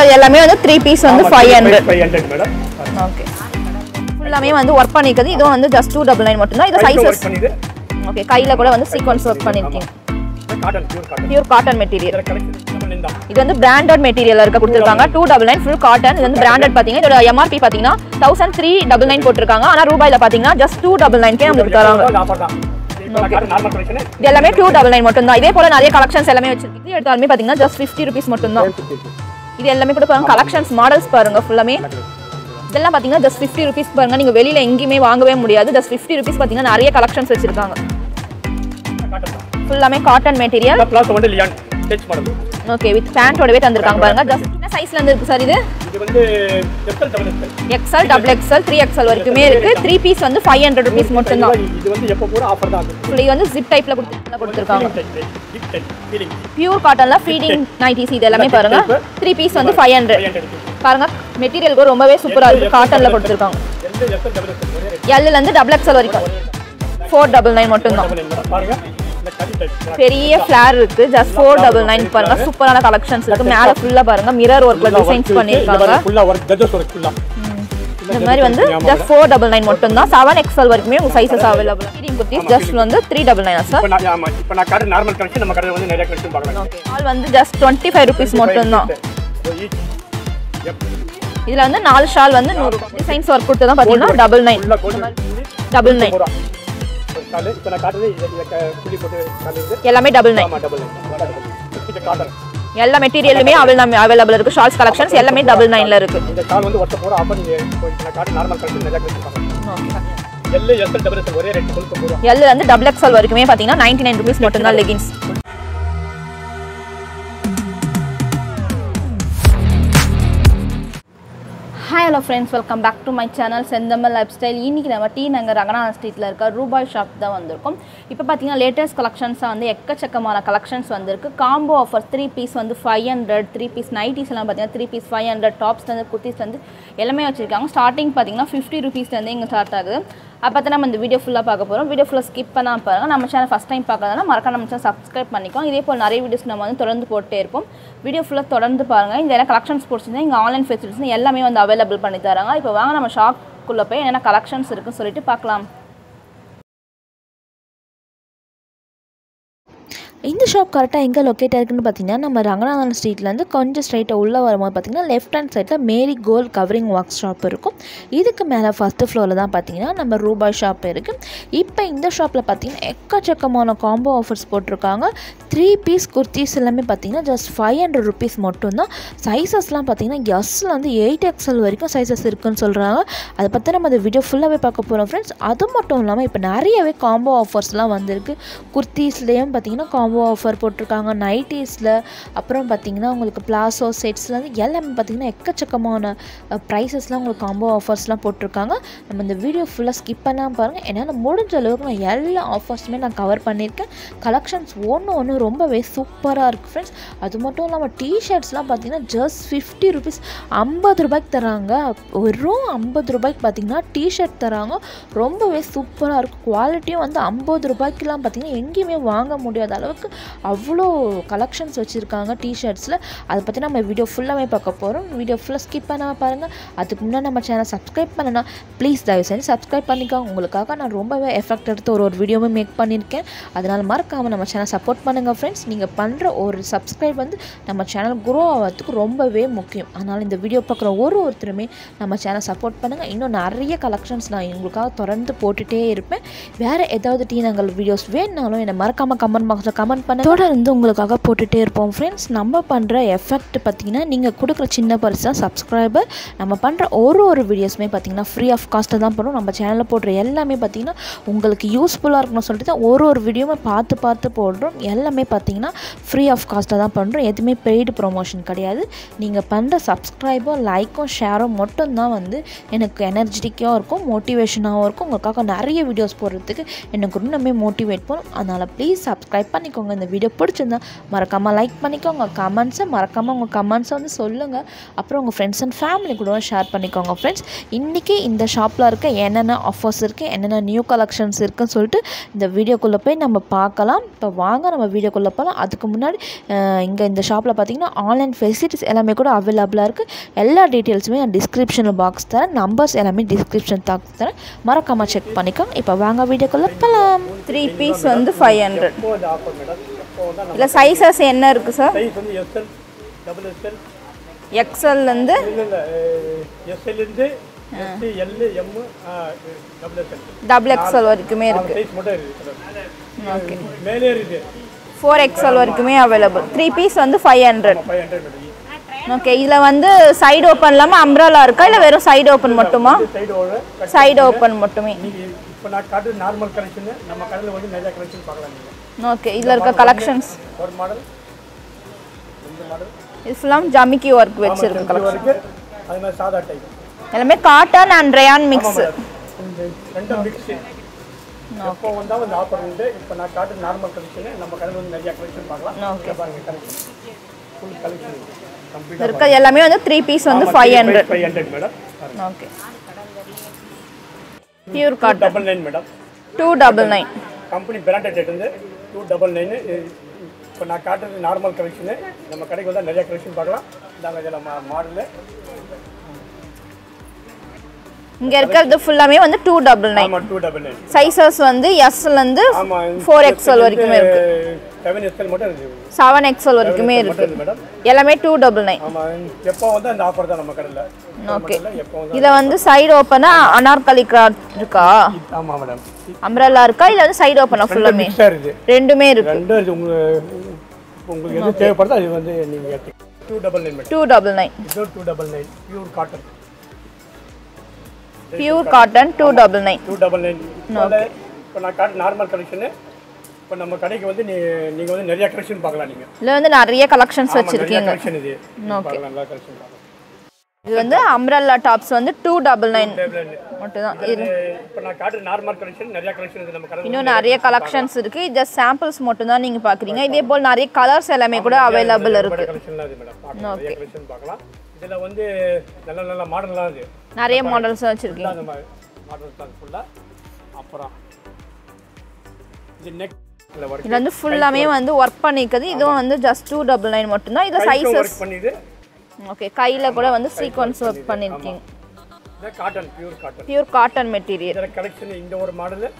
இது எல்லாமே வந்து த்ரீ பீஸ் வந்து five hundred five hundred madam okay ஃபுல்லாமே வந்து ஒர்க் பண்ணிருக்குது இதுவும் வந்து ஜஸ்ட் டூ டபுள் நைன் மட்டும்தான் இது ஒர்க் சைஸஸ் பண்ணிது ஓகே கையில கூட வந்து சீக்வன்ஸ் ஒர்க் பண்ணிருக்கீங்க cotton pure cotton pure cotton material இதில் கலெக்ஷன் நம்ம நின்றா இது வந்து பிராண்டட் மெட்டீரியல் இருக்க கொடுத்துருக்காங்க two double nine full cotton இது வந்து பிராண்டட் பார்த்தீங்கன்னா இதோட எம்ஆர்பி பார்த்தீங்கன்னா தௌசண்ட் த்ரீ டபுள் நைன் போட்டிருக்காங்க ஆனால் ரூபாயில பார்த்தீங்கன்னா ஜஸ்ட் டூ டபுள் நைன்கே நம்மளுக்கு தராங்க ஆஃபர் தான் இப்போ நான் காட்டன் நார்மல் கலெக்ஷன் இது எல்லாமே டூ டபுள் நைன் மட்டும் தான் இதே போல நிறைய கலெக்ஷன்ஸ் எல்லாமே வச்சிருக்கு இது எடுத்தாலுமே பார்த்தீங்கன்னா ஜஸ்ட் ஃபிஃப்டி ருபீஸ் மட்டும் தான் இது எல்லாமே கூட பாருங்க கலெக்ஷன்ஸ் மாடல்ஸ் பாருங்க ஃபுல்லாமே இதெல்லாம் பார்த்தீங்கன்னா ஜஸ்ட் ஃபிஃப்டி ருபீஸ் பாருங்க நீங்கள் வெளியில எங்கேயுமே வாங்கவே முடியாது ஜஸ்ட் ஃபிஃப்டி ருபீஸ் பார்த்தீங்கன்னா நிறைய கலெக்ஷன்ஸ் வச்சிருக்காங்க காட்டன் தான் ஃபுல்லாமே காட்டன் மெட்டீரியல் ப்ளஸ் வந்து லியான் டச் மாடல் ஓகே வித் பேண்டோடவே தந்திருக்காங்க பாருங்க ஜஸ்ட் என்ன சைஸ்ல இருந்து இருக்கு சார் இது இது வந்து XL double XL XL double XL three XL வரைக்குமே இருக்கு த்ரீ பீஸ் வந்து ஃபைவ் ஹண்ட்ரட் ருபீஸ் மட்டும் தான் இது வந்து எப்போ கூட ஆஃபர் தான் அது இது வந்து ஜிப் டைப்ல கொடுத்து கொடுத்துருக்காங்க கிஃப்ட் டச் ஃபீலிங் பியூர் காட்டன்ல ஃபீடிங் நைட்டிஸ் இது எல்லாமே பாருங்க த்ரீ பீஸ் வந்து ஃபைவ் ஹண்ட்ரட் ஃபைவ் ஹண்ட்ரட் பாருங்க மெட்டீரியல் கூட ரொம்பவே சூப்பரா இருக்கு காட்டன்ல கொடுத்துருக்காங்க எந்த எக்ஸல் டபுள் எக்ஸல் ஒரே ரேட் எல்ல இருந்து டபுள் எக்ஸ்எல் வரைக்கும் ஃபோர் டபுள் நைன் மட்டும் தான் டபுள் எக்ஸல் பாருங்க இந்த கடி டச் பெரிய ஃபிளார் இருக்கு ஜஸ்ட் ஃபோர் டபுள் நைன் பாருங்க சூப்பரான கலெக்ஷன்ஸ் இருக்கு மேல ஃபுல்லா பாருங்க மிரர் ஒர்க்ல டிசைன்ஸ் பண்ணிருக்காங்க ஃபுல்லா ஒர்க் ஜட்ஜஸ் ஒர்க் ஃபுல்லா இந்த மாதிரி வந்து ஜஸ்ட் ஃபோர் டபுள் நைன் மட்டும் தான் செவன் எக்ஸ்எல் வரைக்குமே உங்க sizes available feeding kurtis just வந்து த்ரீ டபுள் நைனா சார் இப்போ நான் ஆமா இப்போ நான் காட்டு நார்மல் கலெக்ஷன் நம்ம கடையில் வந்து நிறைய கலெக்ஷன் பார்க்கலாம் ஆல் வந்து ஜஸ்ட் டுவெண்ட்டி ஃபைவ் ருபீஸ் மட்டும் தான் இதுல வந்து நாலு ஷால் வந்து நூறு டிசைன்ஸ் ஒர்க் கொடுத்து தான் பாத்தீங்கன்னா டபுள் நைன் ஃபுல்லா கோல்டு டபுள் நைன் காலு இப்போ நான் காட்டுறது இதை இதை க- புள்ளி போட்டு காட்டுறது எல்லாமே டபுள் நைன் ஆமா டபுள் இது காட்டன் எல்லா மெட்டீரியலுமே அவைல் அவைலபிள் இருக்கு ஷார்ட்ஸ் கலெக்ஷன்ஸ் எல்லாமே டபுள் நைன்ல இருக்கு இந்த கால் வந்து ஒருத்த போகிற ஆஃபர் நீங்கள் இப்போ நான் காட்டு நார்மல் கலெக்ஷன் நிறைய கலெக்ஷன் பார்க்கலாம் எல்லு எஸ்எல் டபுள் எஸ்எல் ஒரே ரேட் தொண்ணூத்தொம்பது ரூபா எல்ல வந்து டபுள் எக்ஸ்எல் வரைக்குமே பாத்தீங்கன்னா நைன்டி நைன் ருபீஸ் மட்டும் தான் leggings hi hello friends welcome back to my channel செந்தமல் லைஃப் ஸ்டைல் இன்றைக்கி நம்ம டி நகர் ரங்கநாத ஸ்ட்ரீட்டில் இருக்க ரூபாய் ஷாப் தான் வந்திருக்கும் இப்போ பார்த்தீங்கன்னா லேட்டஸ்ட் கலெக்ஷன்ஸாக வந்து எக்கச்சக்கமான கலெக்ஷன்ஸ் வந்திருக்கு காம்போ ஆஃபர் த்ரீ பீஸ் வந்து five hundred three piece nighties எல்லாம் பார்த்தீங்கன்னா த்ரீ பீஸ் ஃபைவ் ஹண்ட்ரட் டாப்ஸ்லேருந்து குர்த்திஸ்லேருந்து எல்லாமே வச்சுருக்காங்க ஸ்டார்டிங் பார்த்தீங்கன்னா ஃபிஃப்டி ருபீஸ்லேருந்து இங்கே ஸ்டார்ட் ஆகுது அப்போ தான் நம்ம இந்த வீடியோ ஃபுல்லாக பார்க்க போகிறோம் வீடியோ ஃபுல்லாக ஸ்கிப் பண்ணாமல் பாருங்கள் நம்ம சேனல் ஃபஸ்ட் டைம் பார்க்கறதுனா மறக்காம நம்ம சேனல் சப்ஸ்கிரைப் பண்ணிக்கோம் இதே போல் நிறைய வீடியோஸ் நம்ம வந்து தொடர்ந்து போட்டே இருப்போம் வீடியோ ஃபுல்லாக தொடர்ந்து பாருங்கள் இந்த எல்லாம் கலெக்ஷன்ஸ் பிடிச்சிருந்தா இங்கே ஆன்லைன் ஃபெசிலிட்டிஸ் எல்லாமே வந்து அவைலபிள் பண்ணி தராங்க இப்போ வாங்க நம்ம ஷாப்புக்குள்ளே போய் என்னென்ன கலெக்ஷன்ஸ் இருக்குன்னு சொல்லிட்டு பார்க்கலாம் இந்த ஷாப் கரெக்டாக எங்கே லொக்கேட் ஆயிருக்குன்னு பார்த்தீங்கன்னா நம்ம ரங்கநாதன் ஸ்ட்ரீட்லேருந்து கொஞ்சம் ஸ்ட்ரைட்டாக உள்ளே வரும்போது பார்த்தீங்கன்னா லெஃப்ட் ஹேண்ட் சைடில் Mary gold covering workshop இருக்கும் இதுக்கு மேலே ஃபஸ்ட்டு ஃப்ளோரில் தான் பார்த்தீங்கன்னா நம்ம ரூபாய் ஷாப் இருக்குது இப்போ இந்த ஷாப்பில் பார்த்தீங்கன்னா எக்கச்சக்கமான காம்போ ஆஃபர்ஸ் போட்டிருக்காங்க த்ரீ பீஸ் குர்த்திஸ் எல்லாமே பார்த்தீங்கன்னா ஜஸ்ட் ஃபைவ் ஹண்ட்ரட் ருபீஸ் மட்டும்தான் சைஸஸ்லாம் பார்த்தீங்கன்னா எஸ்ஸில் வந்து எயிட் எக்ஸல் வரைக்கும் சைஸஸ் இருக்குன்னு சொல்கிறாங்க அதை பற்றி நம்ம அந்த வீடியோ ஃபுல்லாகவே பார்க்க போகிறோம் ஃப்ரெண்ட்ஸ் அது மட்டும் இல்லாமல் இப்போ நிறையவே காம்போ ஆஃபர்ஸ்லாம் வந்திருக்கு குர்த்திஸ்லேயும் பார்த்தீங்கன்னா காம்போ ஆஃபர் போட்டிருக்காங்க நைட்டிஸில் அப்புறம் பார்த்தீங்கன்னா உங்களுக்கு பிளாசோ செட்ஸ்லேருந்து எல்லாமே பார்த்தீங்கன்னா எக்கச்சக்கமான ப்ரைஸஸ்லாம் உங்களுக்கு காம்போ ஆஃபர்ஸ்லாம் போட்டிருக்காங்க நம்ம இந்த வீடியோ ஃபுல்லாக ஸ்கிப் பண்ணாமல் பாருங்கள் என்னால் முடிஞ்ச அளவுக்கு நான் எல்லா ஆஃபர்ஸுமே நான் கவர் பண்ணியிருக்கேன் கலெக்ஷன்ஸ் ஒன்று ஒன்று ரொம்பவே சூப்பராக இருக்குது ஃப்ரெண்ட்ஸ் அது மட்டும் இல்லாமல் டிஷர்ட்ஸ்லாம் பார்த்தீங்கன்னா ஜஸ்ட் ஃபிஃப்டி ருபீஸ் ஐம்பது ரூபாய்க்கு தராங்க வெறும் ஐம்பது ரூபாய்க்கு பார்த்தீங்கன்னா டிஷர்ட் தராங்க ரொம்பவே சூப்பராக இருக்கும் குவாலிட்டியும் வந்து ஐம்பது ரூபாய்க்குலாம் பார்த்தீங்கன்னா எங்கேயுமே வாங்க முடியாத அளவுக்கு அவ்வளோ கலெக்ஷன்ஸ் வச்சுருக்காங்க டிஷர்ட்ஸில் அதை பற்றி நம்ம வீடியோ ஃபுல்லாகவே பார்க்க போகிறோம் வீடியோ ஃபுல்லாக ஸ்கிப் பண்ணாமல் பாருங்கள் அதுக்கு முன்னாடி நம்ம சேனல் சப்ஸ்கிரைப் பண்ணனா ப்ளீஸ் தயவு செஞ்சு சப்ஸ்கிரைப் பண்ணிக்கோங்க உங்களுக்காக நான் ரொம்பவே எஃபெக்ட் எடுத்து ஒரு ஒரு வீடியோவும் மேக் பண்ணியிருக்கேன் அதனால் மறக்காமல் நம்ம சேனல் சப்போர்ட் பண்ணுங்கள் ஃப்ரெண்ட்ஸ் நீங்கள் பண்ணுற ஒரு சப்ஸ்கிரைப் வந்து நம்ம சேனல் க்ரோ ஆகிறதுக்கு ரொம்பவே முக்கியம் அதனால் இந்த வீடியோ பார்க்குற ஒரு ஒருத்தருமே நம்ம சேனல் சப்போர்ட் பண்ணுங்கள் இன்னும் நிறைய கலெக்ஷன்ஸ் நான் உங்களுக்காக தொடர்ந்து போட்டுகிட்டே இருப்பேன் வேறு ஏதாவது டீ நாங்கள் வீடியோஸ் வேணுனாலும் என்னை மறக்காமல் கமெண்ட் பாக்ஸில் கமெண்ட் பண்ண தொடர்ந்து உங்களுக்காக போட்டுகிட்டே இருப்போம் ஃப்ரெண்ட்ஸ் நம்ம பண்ணுற எஃபெக்ட் பார்த்தீங்கன்னா நீங்கள் கொடுக்குற சின்ன பரிசு தான் சப்ஸ்கிரைபர் நம்ம பண்ணுற ஒரு ஒரு வீடியோஸுமே பார்த்தீங்கன்னா ஃப்ரீ ஆஃப் காஸ்ட்டு தான் பண்ணுறோம் நம்ம சேனலில் போடுற எல்லாமே பார்த்தீங்கன்னா உங்களுக்கு யூஸ்ஃபுல்லாக இருக்கணும்னு சொல்லிட்டு தான் ஒரு ஒரு வீடியோவுமே பார்த்து பார்த்து போடுறோம் எல்லாமே பார்த்தீங்கன்னா ஃப்ரீ ஆஃப் காஸ்ட்டாக தான் பண்ணுறோம் எதுவுமே பெய்டு ப்ரொமோஷன் கிடையாது நீங்கள் பண்ணுற சப்ஸ்கிரைபும் லைக்கும் ஷேரும் மட்டும்தான் வந்து எனக்கு எனர்ஜெட்டிக்காக இருக்கும் மோட்டிவேஷனாகவும் இருக்கும் உங்களுக்காக நிறைய வீடியோஸ் போடுறதுக்கு எனக்கு இன்னுமே மோட்டிவேட் பண்ணும் அதனால் ப்ளீஸ் சப்ஸ்கிரைப் பண்ணிக்கோங்க பண்ணிக்கோங்க இந்த வீடியோ பிடிச்சிருந்தா மறக்காமல் லைக் பண்ணிக்கோங்க கமெண்ட்ஸை மறக்காமல் உங்கள் கமெண்ட்ஸை வந்து சொல்லுங்கள் அப்புறம் உங்கள் ஃப்ரெண்ட்ஸ் அண்ட் ஃபேமிலி கூட ஷேர் பண்ணிக்கோங்க ஃப்ரெண்ட்ஸ் இன்றைக்கி இந்த ஷாப்பில் இருக்க என்னென்ன ஆஃபர்ஸ் இருக்குது என்னென்ன நியூ கலெக்ஷன்ஸ் இருக்குன்னு சொல்லிட்டு இந்த வீடியோக்குள்ளே போய் நம்ம பார்க்கலாம் இப்போ வாங்க நம்ம வீடியோக்குள்ளே போகலாம் அதுக்கு முன்னாடி இங்கே இந்த ஷாப்பில் பார்த்தீங்கன்னா ஆன்லைன் ஃபெசிலிட்டிஸ் எல்லாமே கூட அவைலபிளாக இருக்குது எல்லா டீட்டெயில்ஸுமே நான் டிஸ்கிரிப்ஷனில் பாக்ஸ் தரேன் நம்பர்ஸ் எல்லாமே டிஸ்கிரிப்ஷன் தாக்கு தரேன் மறக்காமல் செக் பண்ணிக்கோங்க இப்போ வாங்க வீடியோக்குள்ளே போகலாம் த்ரீ பீஸ் வந்து ஃபைவ் ஹண்ட்ரட் எப்போ இந்த ஆஃபர் மேடம் எப்போ வந்தால் நம்ம இதில் சைஸஸ் என்ன இருக்குது சார் சைஸ் வந்து எஸ்எல் டபுள் எஸ்எல் எக்ஸல்லேருந்து இல்லை இல்லை எஸ்எல்லேருந்து ST L M double SL double XL வரைக்குமே நாலு இருக்குது சைஸ் மட்டும் இருக்குது ஓகே மேலே இருக்குது ஃபோர் எக்ஸல் வரைக்குமே அவைலபிள் த்ரீ பீஸ் வந்து five hundred five hundred madam okay இதில் வந்து சைடு ஓப்பன் இல்லாமல் அம்ப்ரலா இருக்கா இல்லை வெறும் சைடு ஓப்பன் மட்டுமா சைடு ஓட சைடு ஓப்பன் மட்டுமே நீங்கள் இப்போ நான் காட்டு நார்மல் கலெக்ஷனு நம்ம கடையில் வந்து நிறைய கலெக்ஷன் பார்க்கலாம் நீங்கள் ஓகே இதில் இருக்க கலெக்ஷன்ஸ் ஒரு மாடல் ரெண்டு மாடல் இது ஃபுல்லாக ஜமிக்கி ஒர்க் வச்சிருக்கு இது வரைக்கும் அது மாதிரி சாதா டைப் எல்லாமே காட்டன் அண்ட் ரயான் மிக்ஸ் இந்த ரெண்டும் மிக்ஸு எப்போ வந்தாலும் இந்த ஆஃபர் உண்டு இப்போ நான் காட்டு நார்மல் கலெக்ஷனு நம்ம கடையில் வந்து நிறைய கலெக்ஷன் பார்க்கலாம் ஓகே பாருங்க கலெக்ஷன் ஃபுல் கலெக்ஷன் கம்ப்ளீட் இருக்கிறது எல்லாமே வந்து த்ரீ பீஸ் வந்து five hundred five hundred madam okay pure cotton double nine madam two double nine company branded rate வந்து டூ டபுள் நைனு இப்போ நான் காட்டுறது நார்மல் கலெக்ஷனு நம்ம கடைக்கு வந்தால் நிறைய கலெக்ஷன் பார்க்கலாம் இதாங்க இதில் மா மாடலு இங்கே இருக்கிறது ஃபுல்லாமே வந்து டூ டபுள் நைன் ஆமாம் டூ டபுள் நைன் சைஸஸ் வந்து எஸ்லேருந்து ஆமாம் ஃபோர் எக்ஸ்எல் வரைக்குமே இருக்கு செவன் எஸ்எல் மட்டும் இருக்குது செவன் எக்ஸ்எல் வரைக்குமே இருக்கு மட்டும் இருக்குது மேடம் எல்லாமே டூ டபுள் நைன் ஆமாம் எப்போ வந்தால் இந்த ஆஃபர் தான் நம்ம கடையில் ஓகே எப்போ வந்தால் இதில் வந்து சைடு ஓப்பனா அனார்கலி கிராத் இருக்கா ஆமாம் மேடம் அம்ரல்லா இருக்கா இல்லை வந்து சைடு ஓப்பனா ஃபுல்லாமே மிக்ஸாக இருக்குது ரெண்டுமே இருக்கு ரெண்டும் இது உங்களுக்கு உங்களுக்கு எது தேவைப்படுதோ அது வந்து நீங்கள் எடுத்துக்கலாம் two double nine madam two double nine இது two double nine pure cotton pure cotton two double nine two double nine இப்போ நான் காட்டு நார்மல் கலெக்ஷனு இப்போ நம்ம கடைக்கு வந்து நீ நீங்கள் வந்து நிறைய கலெக்ஷன் பார்க்கலாம் நீங்கள் இதில் வந்து நிறைய கலெக்ஷன்ஸ் நிறைய வச்சிருக்கீங்க கலெக்ஷன் இது பார்க்கலாம் நல்லா கலெக்ஷன் பார்க்கலாம் இது வந்து அம்ரல்லா டாப்ஸ் வந்து டூ டபுள் நைன் மட்டும்தான் இது இப்போ நான் காட்டு நார்மல் கலெக்ஷன் நிறைய கலெக்ஷன் இது நம்ம கடையில் இன்னும் நிறைய கலெக்ஷன்ஸ் இருக்கு ஜஸ்ட் சாம்பிள்ஸ் மட்டும் தான் நீங்க பாக்குறீங்க இதே போல் நிறைய கலர்ஸ் எல்லாமே கூட அவைலபிள் இருக்கு கலெக்ஷன்லாம் இது மேடம் பார்க்கலாம் நிறைய கலெக்ஷன் பார்க்கலாம் இதில் வந்து நல்ல நல்ல மாடல்லாம் இது நிறைய மாடல்ஸ் வச்சிருக்கீங்க அந்த மாதிரி மாடல்ஸ் தான் ஃபுல்லாக அப்புறம் இது நெக் ஒர்க் இது வந்து ஃபுல்லாமே வந்து ஒர்க் பண்ணிக்கிறது இதுவும் வந்து ஜஸ்ட் டூ டபுள் நைன் மட்டும்தான் இது சைஸஸ் ஒர்க் பண்ணிது ஓகே கையில கூட வந்து சீக்வன்ஸ் ஒர்க் பண்ணிருக்கீங்க இது cotton pure cotton pure cotton material இதில் கலெக்ஷன் இந்த ஒரு மாடலு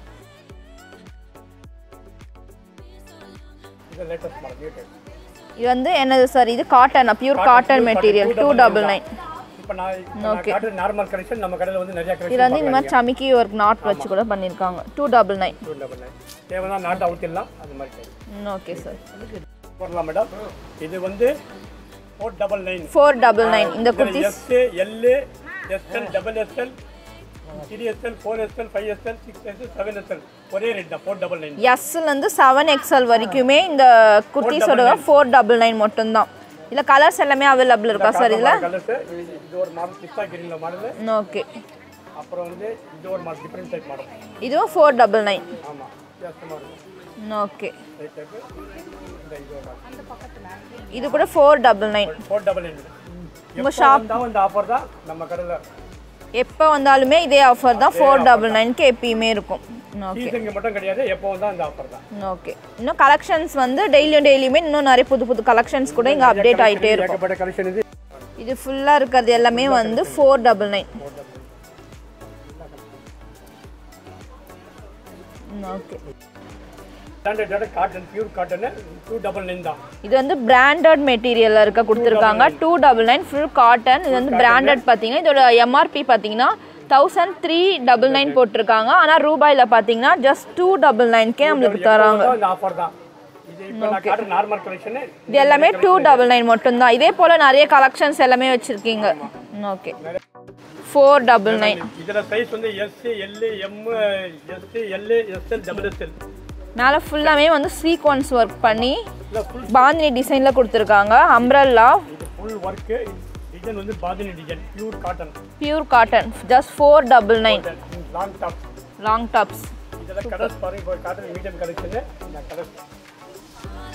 இது லேட்டஸ்ட் மாடல் நியூ டைப் இது வந்து என்னது சார் இது cotton pure cotton material two double nine இப்போ நான் இப்போ நான் காட்டுற நார்மல் கலெக்ஷன் நம்ம கடையில் வந்து நிறைய இதுல கலெக்ஷன் வந்து இந்த மாதிரி சமிக்கி ஒர்க் நாட் வச்சு கூட பண்ணிருக்காங்க two double nine two double nine தேவைன்னா நாட்டு அவுத்திடலாம் அந்த மாதிரி டைப் ஓகே சார் போடலாம் மேடம் இது வந்து four double nine four double nine இந்த kurtis S L SL double SL three SL four SL five SL six SL seven SL ஒரே rate தான் ஃபோர் டபுள் நைன் எஸ்லேருந்து செவன் எக்ஸ்எல் வரைக்குமே இந்த குர்த்திஸோட four double nine மட்டும்தான் இதில் கலர்ஸ் எல்லாமே available இருக்கா சார் இதில் கலர்ஸ் இது ஒரு மாடல் பிஸ்தா கிரீனில் மாடல் ஓகே அப்புறம் வந்து இது ஒரு மாடல் டிஃப்ரெண்ட் டைப் மாடல் இதுவும் ஃபோர் டபுள் நைன் ஆமாம் வித்தியாசமாக இருக்கும் ஓகே ரைட் டைப்பு இந்த இது ஒரு மாடல் இது கூட four double nine four double nine உங்கள் ஷாப் வந்தாலும் இந்த ஆஃபர் தான் நம்ம கடையில் எப்போ வந்தாலுமே இதே ஆஃபர் தான் ஃபோர் டபுள் நைன்க்கு எப்பயுமே இருக்கும் ஓகே சீசனுக்கு மட்டும் கிடையாது எப்போ வந்தால் இந்த ஆஃபர் தான் ஓகே இன்னும் கலெக்ஷன்ஸ் வந்து டெய்லியும் டெய்லியுமே இன்னும் நிறைய புது புது கலெக்ஷன்ஸ் கூட இங்கே அப்டேட் ஆகிட்டே இருக்கும் ஏகப்பட்ட கலெக்ஷன் இது இது ஃபுல்லாக இருக்கிறது எல்லாமே வந்து four double nine okay standard cotton pure cotton two double nine தான் இது வந்து பிராண்டட் மெட்டீரியலில் இருக்க கொடுத்துருக்காங்க two double nine full cotton இது வந்து பிராண்டட் பார்த்தீங்கன்னா இதோட எம்ஆர்பி பார்த்தீங்கன்னா தௌசண்ட் த்ரீ டபுள் நைன் போட்டிருக்காங்க ஆனால் ரூபாயில் பார்த்தீங்கன்னா ஜஸ்ட் டூ டபுள் நைன்க்கே நம்மளுக்கு தராங்க தான் இந்த ஆஃபர் தான் இது இப்போ நான் காட்டுற நார்மல் கலெக்ஷனு இது எல்லாமே டூ டபுள் நைன் மட்டும்தான் இதே போல் நிறைய கலெக்ஷன்ஸ் எல்லாமே வச்சுருக்கீங்க ஓகே ஃபோர் டபுள் நைன் இதில் சைஸ் வந்து S L M S L SL double SL மேலே ஃபுல்லாமே வந்து சீக்வன்ஸ் ஒர்க் பண்ணி இல்லை ஃபுல் பாந்தினி டிசைனில் கொடுத்துருக்காங்க அம்ரல்லா இது ஃபுல் ஒர்க்கு டிசைன் வந்து பாதினி design pure cotton pure cotton just four double nine long top long tops இதெல்லாம் கலர்ஸ் பாருங்க இப்போ காட்டன் மீடியம் கலெக்ஷனு இந்த கலர்ஸ்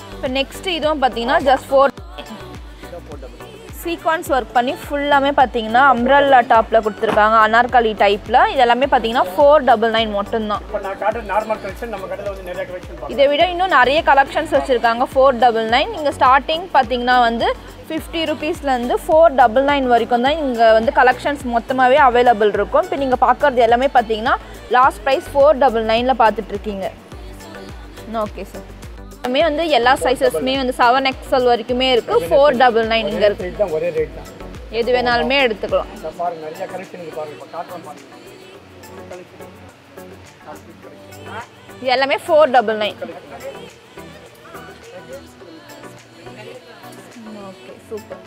இப்போ நெக்ஸ்ட் இதுவும் பார்த்தீங்கன்னா ஜஸ்ட் ஃபோர் சீக்வன்ஸ் ஒர்க் பண்ணி ஃபுல்லாமே பார்த்தீங்கன்னா அம்ரல்லா டாப்பில் கொடுத்துருக்காங்க அனார்கலி டைப்பில் இது எல்லாமே பார்த்தீங்கன்னா ஃபோர் டபுள் நைன் மட்டும்தான் இப்போ நான் காட்டுற நார்மல் கலெக்ஷன் நம்ம கடையில் வந்து நிறைய கலெக்ஷன் பார்க்கலாம் இதை விட இன்னும் நிறைய கலெக்ஷன்ஸ் வச்சுருக்காங்க ஃபோர் டபுள் நைன் இங்கே ஸ்டார்டிங் பார்த்தீங்கன்னா வந்து ஃபிஃப்டி ருபீஸ்லேருந்து ஃபோர் டபுள் நைன் வரைக்கும் தான் இங்கே வந்து கலெக்ஷன்ஸ் மொத்தமாகவே அவைலபிள் இருக்கும் இப்போ நீங்கள் பார்க்குறது எல்லாமே பார்த்தீங்கன்னா லாஸ்ட் ப்ரைஸ் ஃபோர் டபுள் நைனில் பார்த்துட்ருக்கீங்க ஓகே சார் எல்லாமே வந்து எல்லா சைஸஸ்மே வந்து செவன் எக்ஸல் வரைக்குமே இருக்குது ஃபோர் டபுள் நைன் இங்கே இருக்குது ரேட் தான் ஒரே ரேட் தான் எது வேணாலுமே எடுத்துக்கலாம் இந்த பாருங்க நிறைய கலெக்ஷன் இருக்கு பாருங்க இப்போ காட்டுறோம் பாருங்க இது எல்லாமே four double nine okay super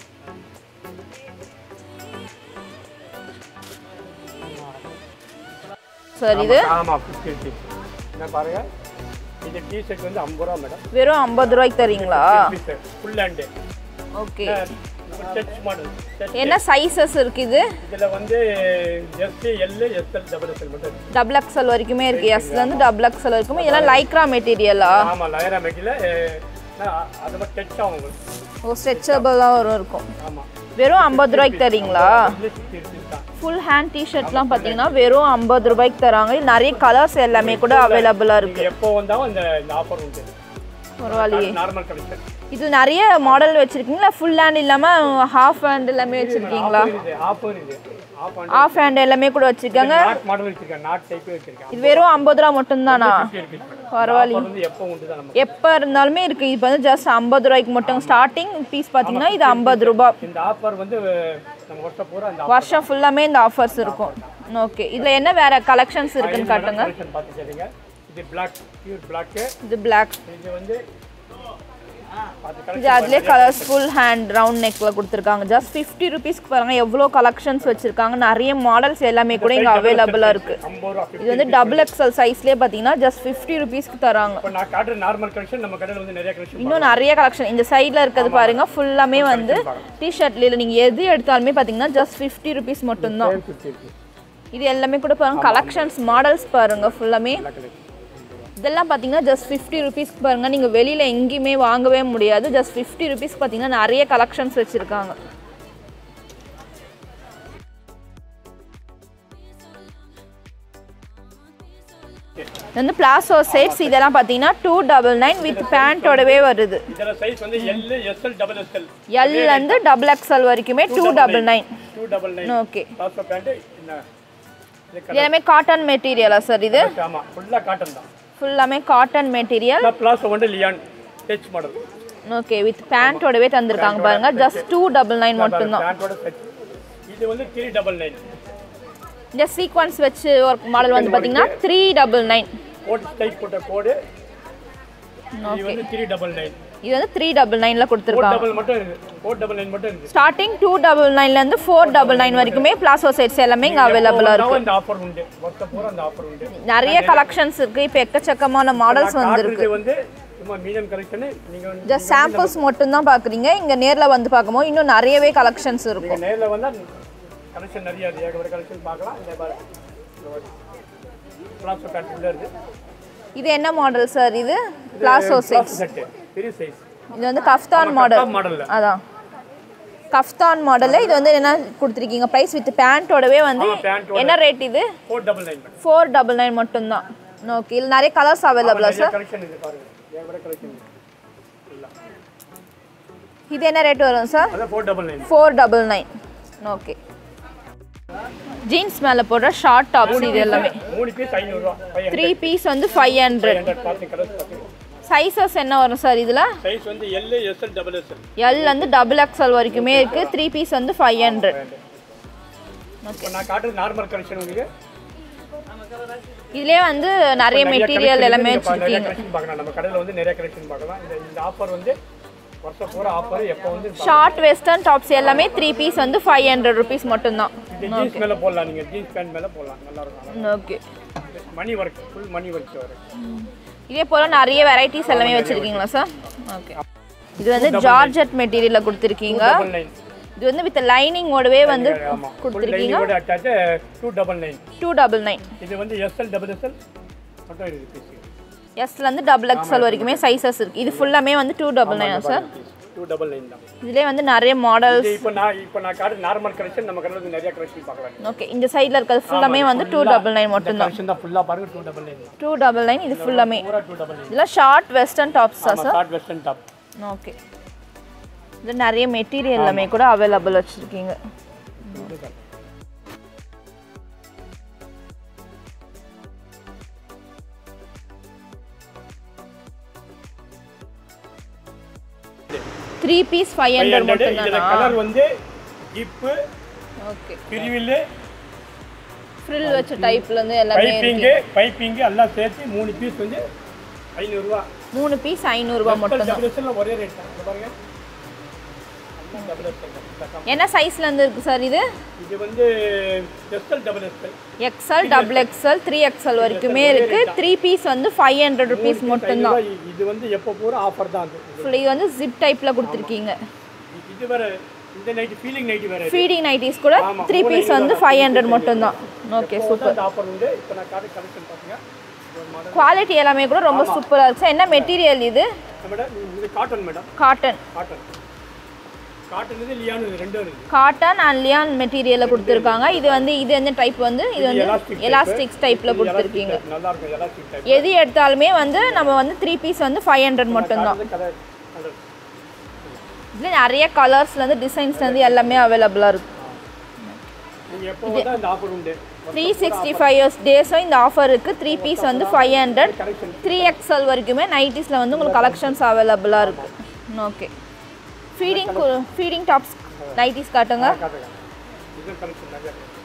sir இது ஆமாம் ஃபிஃப்டி ருபீஸ் என்ன பாருங்க இது டிஷர்ட் வந்து ஐம்பது ரூபா மேடம் வெறும் ஐம்பது ரூபாய்க்கு தரீங்களா full hand okay touch model touch என்ன சைஸஸ் இருக்கு இது இதில் வந்து S L SL double SL மட்டும் இருக்கு டபுள் எக்ஸல் வரைக்குமே இருக்கு எஸ்லேருந்து டபுள் எக்ஸல் வரைக்குமே இதெல்லாம் லைக்ரா மெட்டீரியலா ஆமாம் லயரா மெட்டியில் அது மட்டும் டச் ஆகும் உங்களுக்கு ஓ ஸ்ட்ரெச்சபிளாக வரும் இருக்கும் ஆமாம் வெறும் ஐம்பது ரூபாய்க்கு தரீங்களா ஃபிஃப்டி ருபீஸ் தான் ஃபுல் ஹேண்ட் டிஷர்ட்லாம் பார்த்தீங்கன்னா வெறும் ஐம்பது ரூபாய்க்கு தராங்க இது நிறைய கலர்ஸ் எல்லாமே கூட அவைலபிளாக இருக்கு நீங்கள் எப்போ வந்தாலும் இந்த இந்த ஆஃபர் உண்டு பரவாயில்லையே நார்மல் கலெக்ஷன் இது நிறைய மாடல் வச்சிருக்கீங்களா ஃபுல் ஹேண்ட் இல்லாமல் ஹாஃப் ஹேண்ட் எல்லாமே வச்சிருக்கீங்களா இது ஆஃபர் இது ஆஃப் அண்ட் ஆஃப் ஹேண்ட் எல்லாமே கூட வச்சிருக்காங்க நாட் மாடல் வச்சிருக்கேன் நாட் டைப் வச்சிருக்கேன் இது வெறும் ஐம்பது ரூபா மட்டும்தானா பரவாயில்லையே ஆஃபர் வந்து எப்போ உண்டு தான் நமக்கு எப்போ இருந்தாலுமே இருக்கு இப்போ வந்து ஜஸ்ட் ஐம்பது ரூபாய்க்கு மட்டும் ஸ்டார்டிங் பீஸ் பார்த்தீங்கன்னா இது ஐம்பது ரூபாய் இந்த ஆஃபர் வந்து நம்ம வருஷம் பூரா இந்த வருஷம் ஃபுல்லாமே இந்த ஆஃபர்ஸ் இருக்கும் ஓகே இதில் என்ன வேற கலெக்ஷன்ஸ் இருக்குன்னு காட்டுங்க கலெக்ஷன் பார்த்து சரிங்க இது பிளாக் பியூர் பிளாக்கு இது பிளாக் இது வந்து பார்த்து இது கலெக்ஷன் அதுலேயே கலர்ஸ் ஃபுல் ஹேண்ட் ரவுண்ட் நெக்கில் கொடுத்துருக்காங்க ஜஸ்ட் ஃபிஃப்டி ருபீஸ்க்கு பாருங்க எவ்வளோ கலெக்ஷன்ஸ் வச்சிருக்காங்க நிறைய மாடல்ஸ் எல்லாமே கூட இங்கே அவைலபிளாக இருக்கு ஐம்பது ரூபா இது வந்து டபுள் எக்ஸல் சைஸ்லேயே பார்த்தீங்கன்னா ஜஸ்ட் ஃபிஃப்டி ருபீஸ்க்கு தராங்க இப்போ நான் காட்டுற நார்மல் கலெக்ஷன் நம்ம கடையில் வந்து நிறைய கலெக்ஷன் இன்னும் நிறைய கலெக்ஷன் இந்த சைடில் இருக்கிறது பாருங்க ஃபுல்லாமே வந்து டிஷர்ட்ல இல்லை நீங்கள் எது எடுத்தாலுமே பார்த்தீங்கன்னா ஜஸ்ட் ஃபிஃப்டி ருபீஸ் மட்டும்தான் ஃபிஃப்டி ருபீஸ் இது எல்லாமே கூட பாருங்க கலெக்ஷன்ஸ் மாடல்ஸ் பாருங்க ஃபுல்லாமே இதெல்லாம் பார்த்தீங்கன்னா ஜஸ்ட் ஃபிஃப்டி ருபீஸ்க்கு பாருங்க நீங்கள் வெளியில் எங்கேயுமே வாங்கவே முடியாது ஜஸ்ட் ஃபிஃப்டி ருபீஸ்க்கு பார்த்தீங்கன்னா நிறைய கலெக்ஷன்ஸ் வச்சுருக்காங்க இது வந்து பிளாசோ செட்ஸ் இதெல்லாம் பார்த்தீங்கன்னா டூ டபுள் நைன் வித் பேண்ட்டோடவே வருது இதில் சைஸ் வந்து எல் எஸ்எல் டபுள் எஸ்எல் எல்லேருந்து டபுள் எக்ஸ்எல் வரைக்குமே two double nine two double nine okay காசோ பேண்ட்டு என்ன இது இது எல்லாமே காட்டன் மெட்டீரியலா சார் இது கலர் ஆமாம் ஃபுல்லாக காட்டன் தான் ஃபுல்லாமே காட்டன் மெட்டீரியல் பிளாஸ் வந்து லியான் டச் மாடல் ஓகே வித் பேண்ட்டோடவே தந்திருக்காங்க பாருங்க ஜஸ்ட் டூ டபுள் நைன் மட்டும்தான் பேண்டோட செட் இது வந்து த்ரீ டபுள் நைன் இந்த சீக்வன்ஸ் வச்சு ஒர்க் மாடல் வந்து பார்த்தீங்கன்னா three double nine coat type போட்ட கோடு இது வந்து த்ரீ டபுள் நைன் இது வந்து த்ரீ டபுள் நைனில் ஃபோர் கொடுத்துருக்காங்க டபுள் மட்டும் இருக்குது ஃபோர் டபுள் நைன் மட்டும் இருக்குது ஸ்டார்டிங் டூ டபுள் நைன்லேருந்து ஃபோர் டபுள் நைன் வரைக்குமே பிளாசோ செட்ஸ் எல்லாமே இங்கே அவைலபிளாக இருக்கு இந்த ஆஃபர் உண்டு வருஷம் பூரா அந்த ஆஃபர் உண்டு நிறைய கலெக்ஷன்ஸ் இருக்கு இப்போ எக்கச்சக்கமான மாடல்ஸ் வந்திருக்கு இது வந்து சும்மா மீடியம் கலெக்ஷனு நீங்கள் வந்து ஜஸ்ட் சாம்பிள்ஸ் மட்டும்தான் பார்க்குறீங்க இங்கே நேரில் வந்து பார்க்கும்போது இன்னும் நிறையவே கலெக்ஷன்ஸ் இருக்கும் நீங்கள் நேரில் வந்தால் கலெக்ஷன் நிறைய இருக்குது ஏகப்பட்ட கலெக்ஷன் பார்க்கலாம் இந்த பாரு பிளாஸ்டோ பேண்ட் உள்ள இருக்குது இது என்ன மாடல் சார் இது பிளாசோ செட்ஸ் செட்டு பெரிய சைஸ் இது வந்து கஃப்தான் மாடல் மாடலில் அதான் கஃப்தான் மாடலு இது வந்து என்ன கொடுத்துருக்கீங்க ப்ரைஸ் வித் பேண்ட்டோடவே வந்து ஆமா, pant ஓட. என்ன ரேட் இது four double nine four double nine மட்டும்தான் ஓகே இதில் நிறைய கலர்ஸ் அவைலபிளா நிறைய சார் கலெக்ஷன் இருக்குது பாருங்க ஏகப்பட்ட கலெக்ஷன் இது என்ன ரேட் வரும் சார் அதான் four double nine four double nine okay jeans மேலே போடுற ஷார்ட் டாப்ஸ் இது எல்லாமே மூணு பீஸ் ஐநூறுரூவா ஃபைவ் த்ரீ பீஸ் வந்து ஃபைவ் ஹண்ட்ரட் ஹண்ட்ரட் பார்த்து கலர்ஸ் பார்த்து சைஸஸ் என்ன வரும் சார் இதில் சைஸ் வந்து L SL double SL L வந்து டபுள் எக்ஸ்எல் வரைக்குமே இருக்குது த்ரீ பீஸ் வந்து ஃபைவ் ஹண்ட்ரட் இப்போ நான் காட்டுறது நார்மல் கலெக்ஷன் உங்களுக்கு இதுலேயே வந்து நிறைய மெட்டீரியல் எல்லாமே நிறைய வச்சுருக்கீங்க கலெக்ஷன் பார்க்கலாம் நம்ம கடையில் வந்து நிறைய கலெக்ஷன் பார்க்கலாம் இந்த இந்த ஆஃபர் வந்து வருஷம் பூரா ஆஃபர் எப்போ வந்து ஷார்ட் வெஸ்டர்ன் டாப்ஸ் எல்லாமே த்ரீ பீஸ் வந்து ஃபைவ் ஹண்ட்ரட் ருபீஸ் மட்டும்தான் இந்த ஜீன்ஸ் மேலே போடலாம் நீங்கள் ஜீன்ஸ் பேண்ட் மேலே போடலாம் நல்லா இருக்கும் ஓகே மணி ஒர்க் ஃபுல் மணி ஒர்க் வரும் இதே போல் நிறைய வெரைட்டிஸ் எல்லாமே வச்சுருக்கீங்களா சார் ஓகே இது வந்து ஜார்ஜெட் மெட்டீரியலில் கொடுத்துருக்கீங்க டபுள் நைன் இது வந்து வித் லைனிங்கோடவே வந்து ஆமாம் ஃபுல் கொடுத்துருக்கீங்க லைனிங்கோட attach two double nine two double nine இது வந்து எஸ்எல் டபுள் எஸ்எல் மட்டும் இருக்குது பீஸ் எஸ்லேருந்து டபுள் எக்ஸ்எல் வரைக்குமே சைஸஸ் இருக்குது இது ஃபுல்லாமே வந்து டூ டபுள் நைனா சார் டூ டபுள் நைன் தான் இதுலேயே வந்து நிறைய மாடல்ஸ் இது இப்போ நான் இப்போ நான் காட்டு நார்மல் கலெக்ஷன் நம்ம கடையில் வந்து நிறைய கலெக்ஷன் பார்க்கலாம் ஓகே இந்த சைடில் இருக்கிறது ஃபுல்லாமே வந்து டூ டபுள் நைன் மட்டும்தான் கலெக்ஷன் தான் ஃபுல்லாக பாருங்க two double nine two double nine இது ஃபுல்லாமே பூரா டூ டபுள் நைன் இதெல்லாம் ஷார்ட் வெஸ்டர்ன் டாப்ஸா sir short western top okay இது நிறைய மெட்டீரியல் எல்லாமே கூட அவைலபிள் வச்சுருக்கீங்க த்ரீ பீஸ் ஃபைவ் ஹண்ட்ரட் இதில் மட்டும்தானா கலர் வந்து ஜிப்பு ஓகே பிரிவில்லு ஃப்ரில் வச்ச டைப்லேருந்து எல்லாமே இருக்கு பைப்பிங்கு பைப்பிங்கு எல்லாம் சேர்த்து மூணு பீஸ் வந்து ஐநூறுரூவா மூணு பீஸ் ஐநூறுரூவா மட்டும்தான் டபுள் எக்ஸ்எல் ஒரே ரேட் தான் இங்க பாருங்க எல்லாம் டபுள் எக்ஸ்எல் என்ன சைஸ்லேருந்து இருக்குது சார் இது இது வந்து XL double XL XL double XL three XL வரைக்குமே இருக்குது த்ரீ பீஸ் வந்து ஃபைவ் ஹண்ட்ரட் ருபீஸ் மட்டும்தான் இது வந்து எப்போ பூரா ஆஃபர் தான் அது Full இது வந்து ஜிப் டைப்பில் கொடுத்துருக்கீங்க இது வேற இந்த நைட்டு ஃபீலிங் நைட்டு வேற ஃபீடிங் நைட்டிஸ் கூட த்ரீ பீஸ் வந்து ஃபைவ் ஹண்ட்ரட் மட்டும்தான் ஓகே சூப்பர் இந்த ஆஃபர் உண்டு இப்போ நான் கார்டு கலெக்ஷன் பார்த்தீங்க ஒரு மாடல் குவாலிட்டி எல்லாமே கூட ரொம்ப சூப்பராக இருக்கு சார் என்ன மெட்டீரியல் இது மேடம் இது cotton madam cotton cotton cotton இது லியானு இது ரெண்டும் இருக்குது காட்டன் அண்ட் லியான் மெட்டீரியலில் கொடுத்துருக்காங்க இது வந்து இது எந்த டைப் வந்து இது வந்து elastic type. எலாஸ்டிக்ஸ் டைப்பில் கொடுத்துருக்கீங்க நல்லா இருக்கும் எலாஸ்டிக் டைப் எது எடுத்தாலுமே வந்து நம்ம வந்து த்ரீ பீஸ் வந்து ஃபைவ் ஹண்ட்ரட் மட்டும்தான் கலர் கலர் இதில் நிறைய கலர்ஸ்லேருந்து டிசைன்ஸ்லேருந்து எல்லாமே அவைலபிளாக இருக்குது நீங்கள் எப்போ வந்தால் இந்த ஆஃபர் உண்டு த்ரீ சிக்ஸ்டி ஃபைவ் இயர்ஸ் டேஸும் இந்த ஆஃபர் இருக்குது த்ரீ பீஸ் வந்து five hundred collection three XL வரைக்குமே நைட்டிஸில் வந்து உங்களுக்கு கலெக்ஷன்ஸ் அவைலபிளாக இருக்குது okay feeding feeding tops nighties காட்டுங்க காட்டுங்க இது கலெக்ஷன் நிறையா இருக்கு.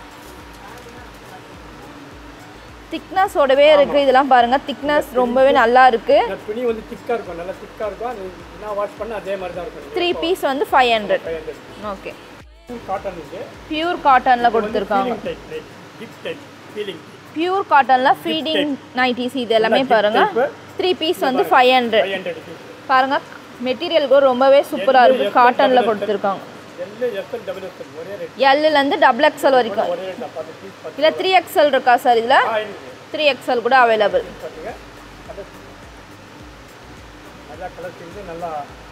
திக்னஸோடவே இருக்குது இதெல்லாம் பாருங்கள் திக்னஸ் ரொம்பவே நல்லா இருக்குது இந்த துணி வந்து திக்காக இருக்கும் நல்லா திக்காக இருக்கும் அது என்ன வாஷ் பண்ணால் அதே மாதிரி தான் இருக்கும் த்ரீ பீஸ் வந்து five hundred five hundred okay cotton இது பியூர் காட்டனில் கொடுத்துருக்காங்க feeling type zip type feeling pure காட்டனில் ஃபீடிங் நைட்டிஸ் இது எல்லாமே பாருங்கள் த்ரீ பீஸ் வந்து ஃபைவ் ஹண்ட்ரட் ஃபைவ் ஹண்ட்ரட் பாருங்கள் மெட்டீரியல் கூட ரொம்பவே சூப்பராக இருக்குது காட்டனில் கொடுத்துருக்காங்க எல்லு எஸ்எல் டபுள் எஸ்எல் ஒரே ரேட் எல்லுலேருந்து டபுள் எக்ஸ்எல் வரைக்கும் ஒரே ரேட் பத்து பீஸ் பத்து இல்லை த்ரீ எக்ஸ்எல் இருக்கா சார் இதில் ஆயிரம் த்ரீ எக்ஸ்எல் கூட அவைலபிள் பார்த்துங்க கலர் நல்லா கலர் செஞ்சு நல்லா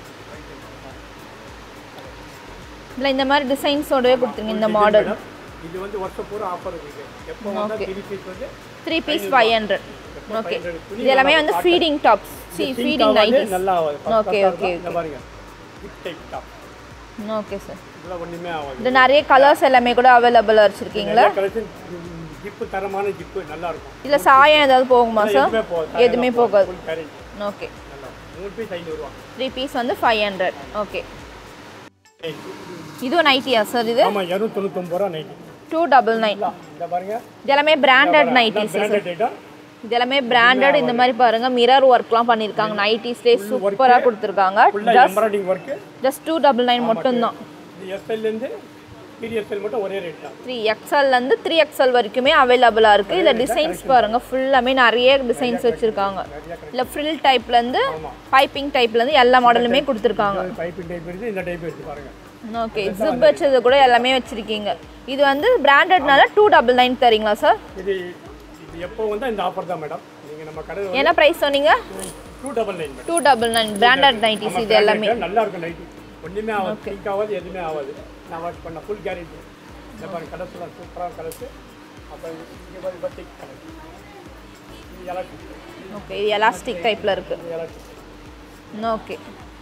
இல்லை இந்த மாதிரி டிசைன்ஸோடவே கொடுத்துருங்க இந்த மாடல் மேடம் இது வந்து வருஷம் பூரா ஆஃபர் இருக்கு எப்போ வந்தால் த்ரீ பீஸ் வந்து three piece five hundred okay இது எல்லாமே வந்து ஃபீடிங் டாப்ஸ் சி ஃபீடிங் நைட்டிஸ் நல்லா ஓகே ஓகே இந்த பாருங்க zip type top okay sir இதெல்லாம் ஒன்றுமே ஆகாது இது நிறைய கலர்ஸ் எல்லாமே கூட அவைலபிளாக வச்சுருக்கீங்களா கலெக்ஷன் ஜிப்பு தரமான ஜிப்பு நல்லா இருக்கும் இதில் சாயம் ஏதாவது போகுமா சார் எதுவுமே போகாது எதுவுமே போகாது ஃபுல் கேரண்ட் ஓகே நல்லா மூணு பீஸ் ஐநூறுரூவா த்ரீ பீஸ் வந்து ஃபைவ் ஹண்ட்ரட் ஓகே இதுவும் நைட்டியா சார் இது ஆமாம் இரநூத்தொண்ணூத்தொம்பது ரூபா நைட்டி டூ டபுள் நைன் இந்த பாருங்க இது எல்லாமே பிராண்டட் நைட்டிஸ் பிராண்டட் ஐட்டம் இது எல்லாமே பிராண்டட் இந்த மாதிரி பாருங்க மிரர் ஒர்க்லாம் பண்ணியிருக்காங்க நைட்டிஸ்லேயே சூப்பராக கொடுத்துருக்காங்க ஃபுல்லாக embroidering work just two double nine மட்டும்தான் இது எஸ்எல்லேருந்து த்ரீ எஸ்எல் மட்டும் ஒரே ரேட் தான் த்ரீ எக்ஸ்எல்லேருந்து த்ரீ எக்ஸ்எல் வரைக்குமே அவைலபிளாக இருக்குது இதில் டிசைன்ஸ் பாருங்கள் ஃபுல்லாமே நிறைய டிசைன்ஸ் வச்சுருக்காங்க இல்லை ஃப்ரில் டைப்லேருந்து பைப்பிங் டைப்லேருந்து எல்லா மாடலுமே கொடுத்துருக்காங்க பைப்பிங் டைப் இருக்குது இந்த டைப் இருக்குது பாருங்க ஓகே ஜிப் வச்சது கூட எல்லாமே வச்சுருக்கீங்க இது வந்து பிராண்டட்னால டூ டபுள் நைன் தரீங்களா சார் இது இது எப்போ வந்தால் இந்த ஆஃபர் தான் மேடம் நீங்கள் நம்ம கடை என்ன ப்ரைஸ் சொன்னீங்க two double nine madam two double nine branded nighties இது எல்லாமே நல்லா இருக்கும் நைட்டி ஒன்றுமே ஆகாது பீக் ஆகாது எதுவுமே ஆகாது நான் வாஷ் பண்ண ஃபுல் கேரண்டி இந்த பாருங்க கலர்ஸ்லாம் சூப்பராக கலர்ஸ் அப்புறம் இங்கே பாருங்க பத்திக் கலர் இது எலாஸ்டிக் ஓகே இது எலாஸ்டிக் டைப்பில் இருக்குது இது எலாஸ்டிக் ஓகே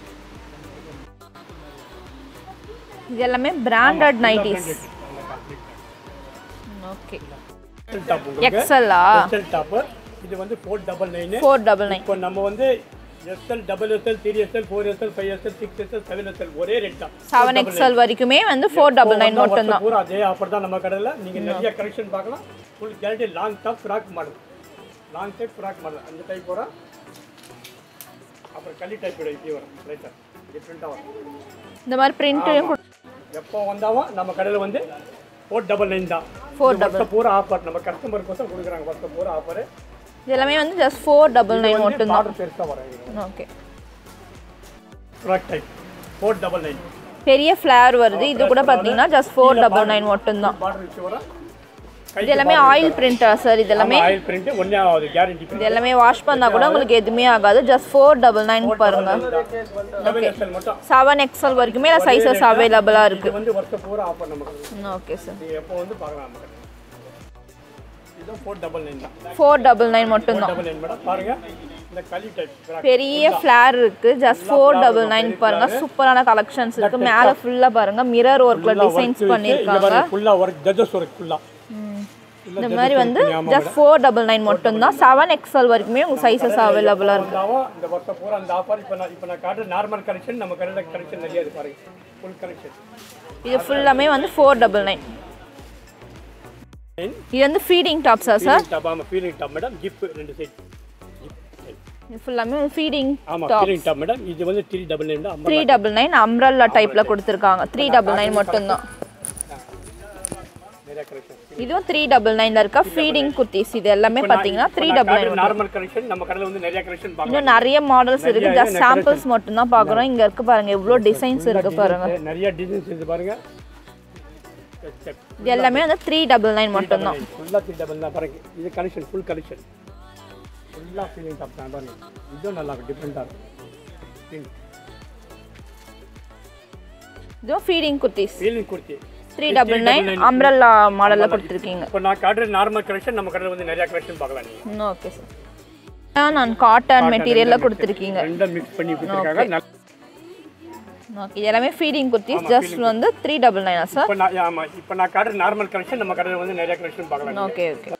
இது எல்லாமே பிராண்டட் நைட்டிஸ் ஓகே டாப் உங்களுக்கு எக்ஸல்லா எஸ்எல் டாப்பு இது வந்து four double nine four double nine இப்போ நம்ம வந்து SL double SL three SL four SL five SL six SL seven SL ஒரே ரேட் தான் செவன் எக்ஸ்எல் வரைக்குமே வந்து ஃபோர் டபுள் நைன் மட்டும்தான் பூரா அதே ஆஃபர் தான் நம்ம கடையில் நீங்கள் நிறைய கலெக்ஷன் பார்க்கலாம் full guarantee long top frock model long type frock model அந்த டைப் வரும் அப்புறம் களி டைப் இப்படி வரும் லைட்டாக டிஃப்ரெண்ட்டாக வரும் இந்த மாதிரி பிரிண்ட்டையும் எப்போ வந்தாலும் நம்ம கடையில் வந்து ஃபோர் டபுள் நைன் தான் Four இது வருஷம் பூரா ஆஃபர் நம்ம கஸ்டமருக்கோசம் கொடுக்குறாங்க வருஷம் பூரா ஆஃபர் இது எல்லாமே வந்து ஜஸ்ட் ஃபோர் டபுள் நைன் மட்டும்தான் ஆர்டர் பெருசாக வரும் okay frock type four double nine பெரிய ஃப்ளேர் வருது இது கூட பார்த்தீங்கன்னா ஜஸ்ட் ஃபோர் டபுள் நைன் மட்டும்தான் பார்டர் வச்சு வரும் இது எல்லாமே ஆயில் பிரிண்டா சார் இது எல்லாமே ஆயில் பிரிண்ட் ஒன்றே ஆகுது கேரண்டி இது எல்லாமே வாஷ் பண்ணால் கூட உங்களுக்கு எதுவுமே ஆகாது ஜஸ்ட் ஃபோர் டபுள் நைன் பாருங்க டபுள் எக்ஸ்எல் மட்டும் செவன் எக்ஸல் வரைக்குமே சைஸஸ் அவைலபிளாக இருக்குது இது வந்து வருஷம் பூரா ஆஃபர் நமக்கு ஓகே சார் நீங்கள் எப்போ வந்து பார்க்கலாம் நமக்கு இதுவும் ஃபோர் டபுள் நைன் தான் ஃபோர் டபுள் நைன் மட்டும்தான் டபுள் நைன் மேடம் பாருங்க இந்த களி டைப் பெரிய ஃப்ளார் இருக்கு ஜஸ்ட் ஃபோர் டபுள் நைன் பாருங்க சூப்பரான கலெக்ஷன்ஸ் இருக்கு மேலே ஃபுல்லாக பாருங்க மிரர் ஒர்க்ல டிசைன்ஸ் பண்ணியிருக்காங்க ஃபுல்லாக ஒர்க் ஜட்ஜஸ் ஒர்க் ஃபுல்லாக இந்த மாதிரி வந்து ஜஸ்ட் ஃபோர் டபுள் நைன் மட்டும்தான் செவன் எக்ஸல் வரைக்குமே உங்கள் சைஸஸ் அவைலபிளாக இருக்கு வந்தாவும் இந்த வருஷம் பூரா அந்த ஆஃபர் இப்போ நான் இப்போ நான் காட்டுற நார்மல் கலெக்ஷன் நம்ம கடையில் கலெக்ஷன் நிறைய இருக்கு பாருங்க ஃபுல் கலெக்ஷன் இது ஃபுல்லாமே வந்து ஃபோர் டபுள் நைன் இது வந்து ஃபீடிங் டாப்ஸா சார் டாப் ஆமாம் ஃபீலிங் டாப் மேடம் ஜிப் ரெண்டு சைட் இது ஃபுல்லாமே ஃபீடிங் ஆமாம் ஃபீலிங் டாப் மேடம் இது வந்து த்ரீ டபுள் நைன் தான் த்ரீ டபுள் நைன் அம்ரல்லா டைப்பில் கொடுத்துருக்காங்க த்ரீ டபுள் நைன் மட்டும்தான் நிறைய கலெக்ஷன் இதுவும் த்ரீ டபுள் நைனில் இருக்க ஃபீடிங் குர்த்திஸ் இது எல்லாமே பார்த்தீங்கன்னா three double nine normal collection நம்ம கடையில் வந்து நிறைய கலெக்ஷன் பார்க்கலாம் இன்னும் நிறைய மாடல்ஸ் இருக்கு ஜஸ்ட் சாம்பிள்ஸ் மட்டும் தான் பார்க்குறோம் இங்க இருக்கு பாருங்க எவ்வளோ டிசைன்ஸ் இருக்கு பாருங்க நிறைய டிசைன்ஸ் இது பாருங்க இது எல்லாமே வந்து த்ரீ டபுள் நைன் மட்டும் தான் ஃபுல்லாக த்ரீ டபுள் தான் பாருங்க இது கலெக்ஷன் ஃபுல் கலெக்ஷன் ஃபுல்லாக ஃபீலிங் டாப் தான் பாருங்க இதுவும் நல்லா இருக்கும் டிஃப்ரெண்ட்டாக இருக்கும் இதுவும் feeding kurtis feeling kurti three double nine umbrella மாடலில் கொடுத்துருக்கீங்க இப்போ நான் காட்டுற நார்மல் கலெக்ஷன் நம்ம கடையில் வந்து நிறைய கலெக்ஷன் பார்க்கலாம் நீங்கள் ஓகே சார் நான் காட்டன் மெட்டீரியலில் கொடுத்துருக்கீங்க ரெண்டும் மிக்ஸ் பண்ணி கொடுத்துருக்காங்க நல்ல- ஓகே இது எல்லாமே ஃபீடிங் குர்த்திஸ் ஜஸ்ட் வந்து த்ரீ டபுள் நைனா சார் இப்போ நான் ஆமாம் இப்போ நான் காட்டுற நார்மல் கலெக்ஷன் நம்ம கடையில் வந்து நிறைய கலெக்ஷன் பார்க்கலாம் ஓகே ஓகே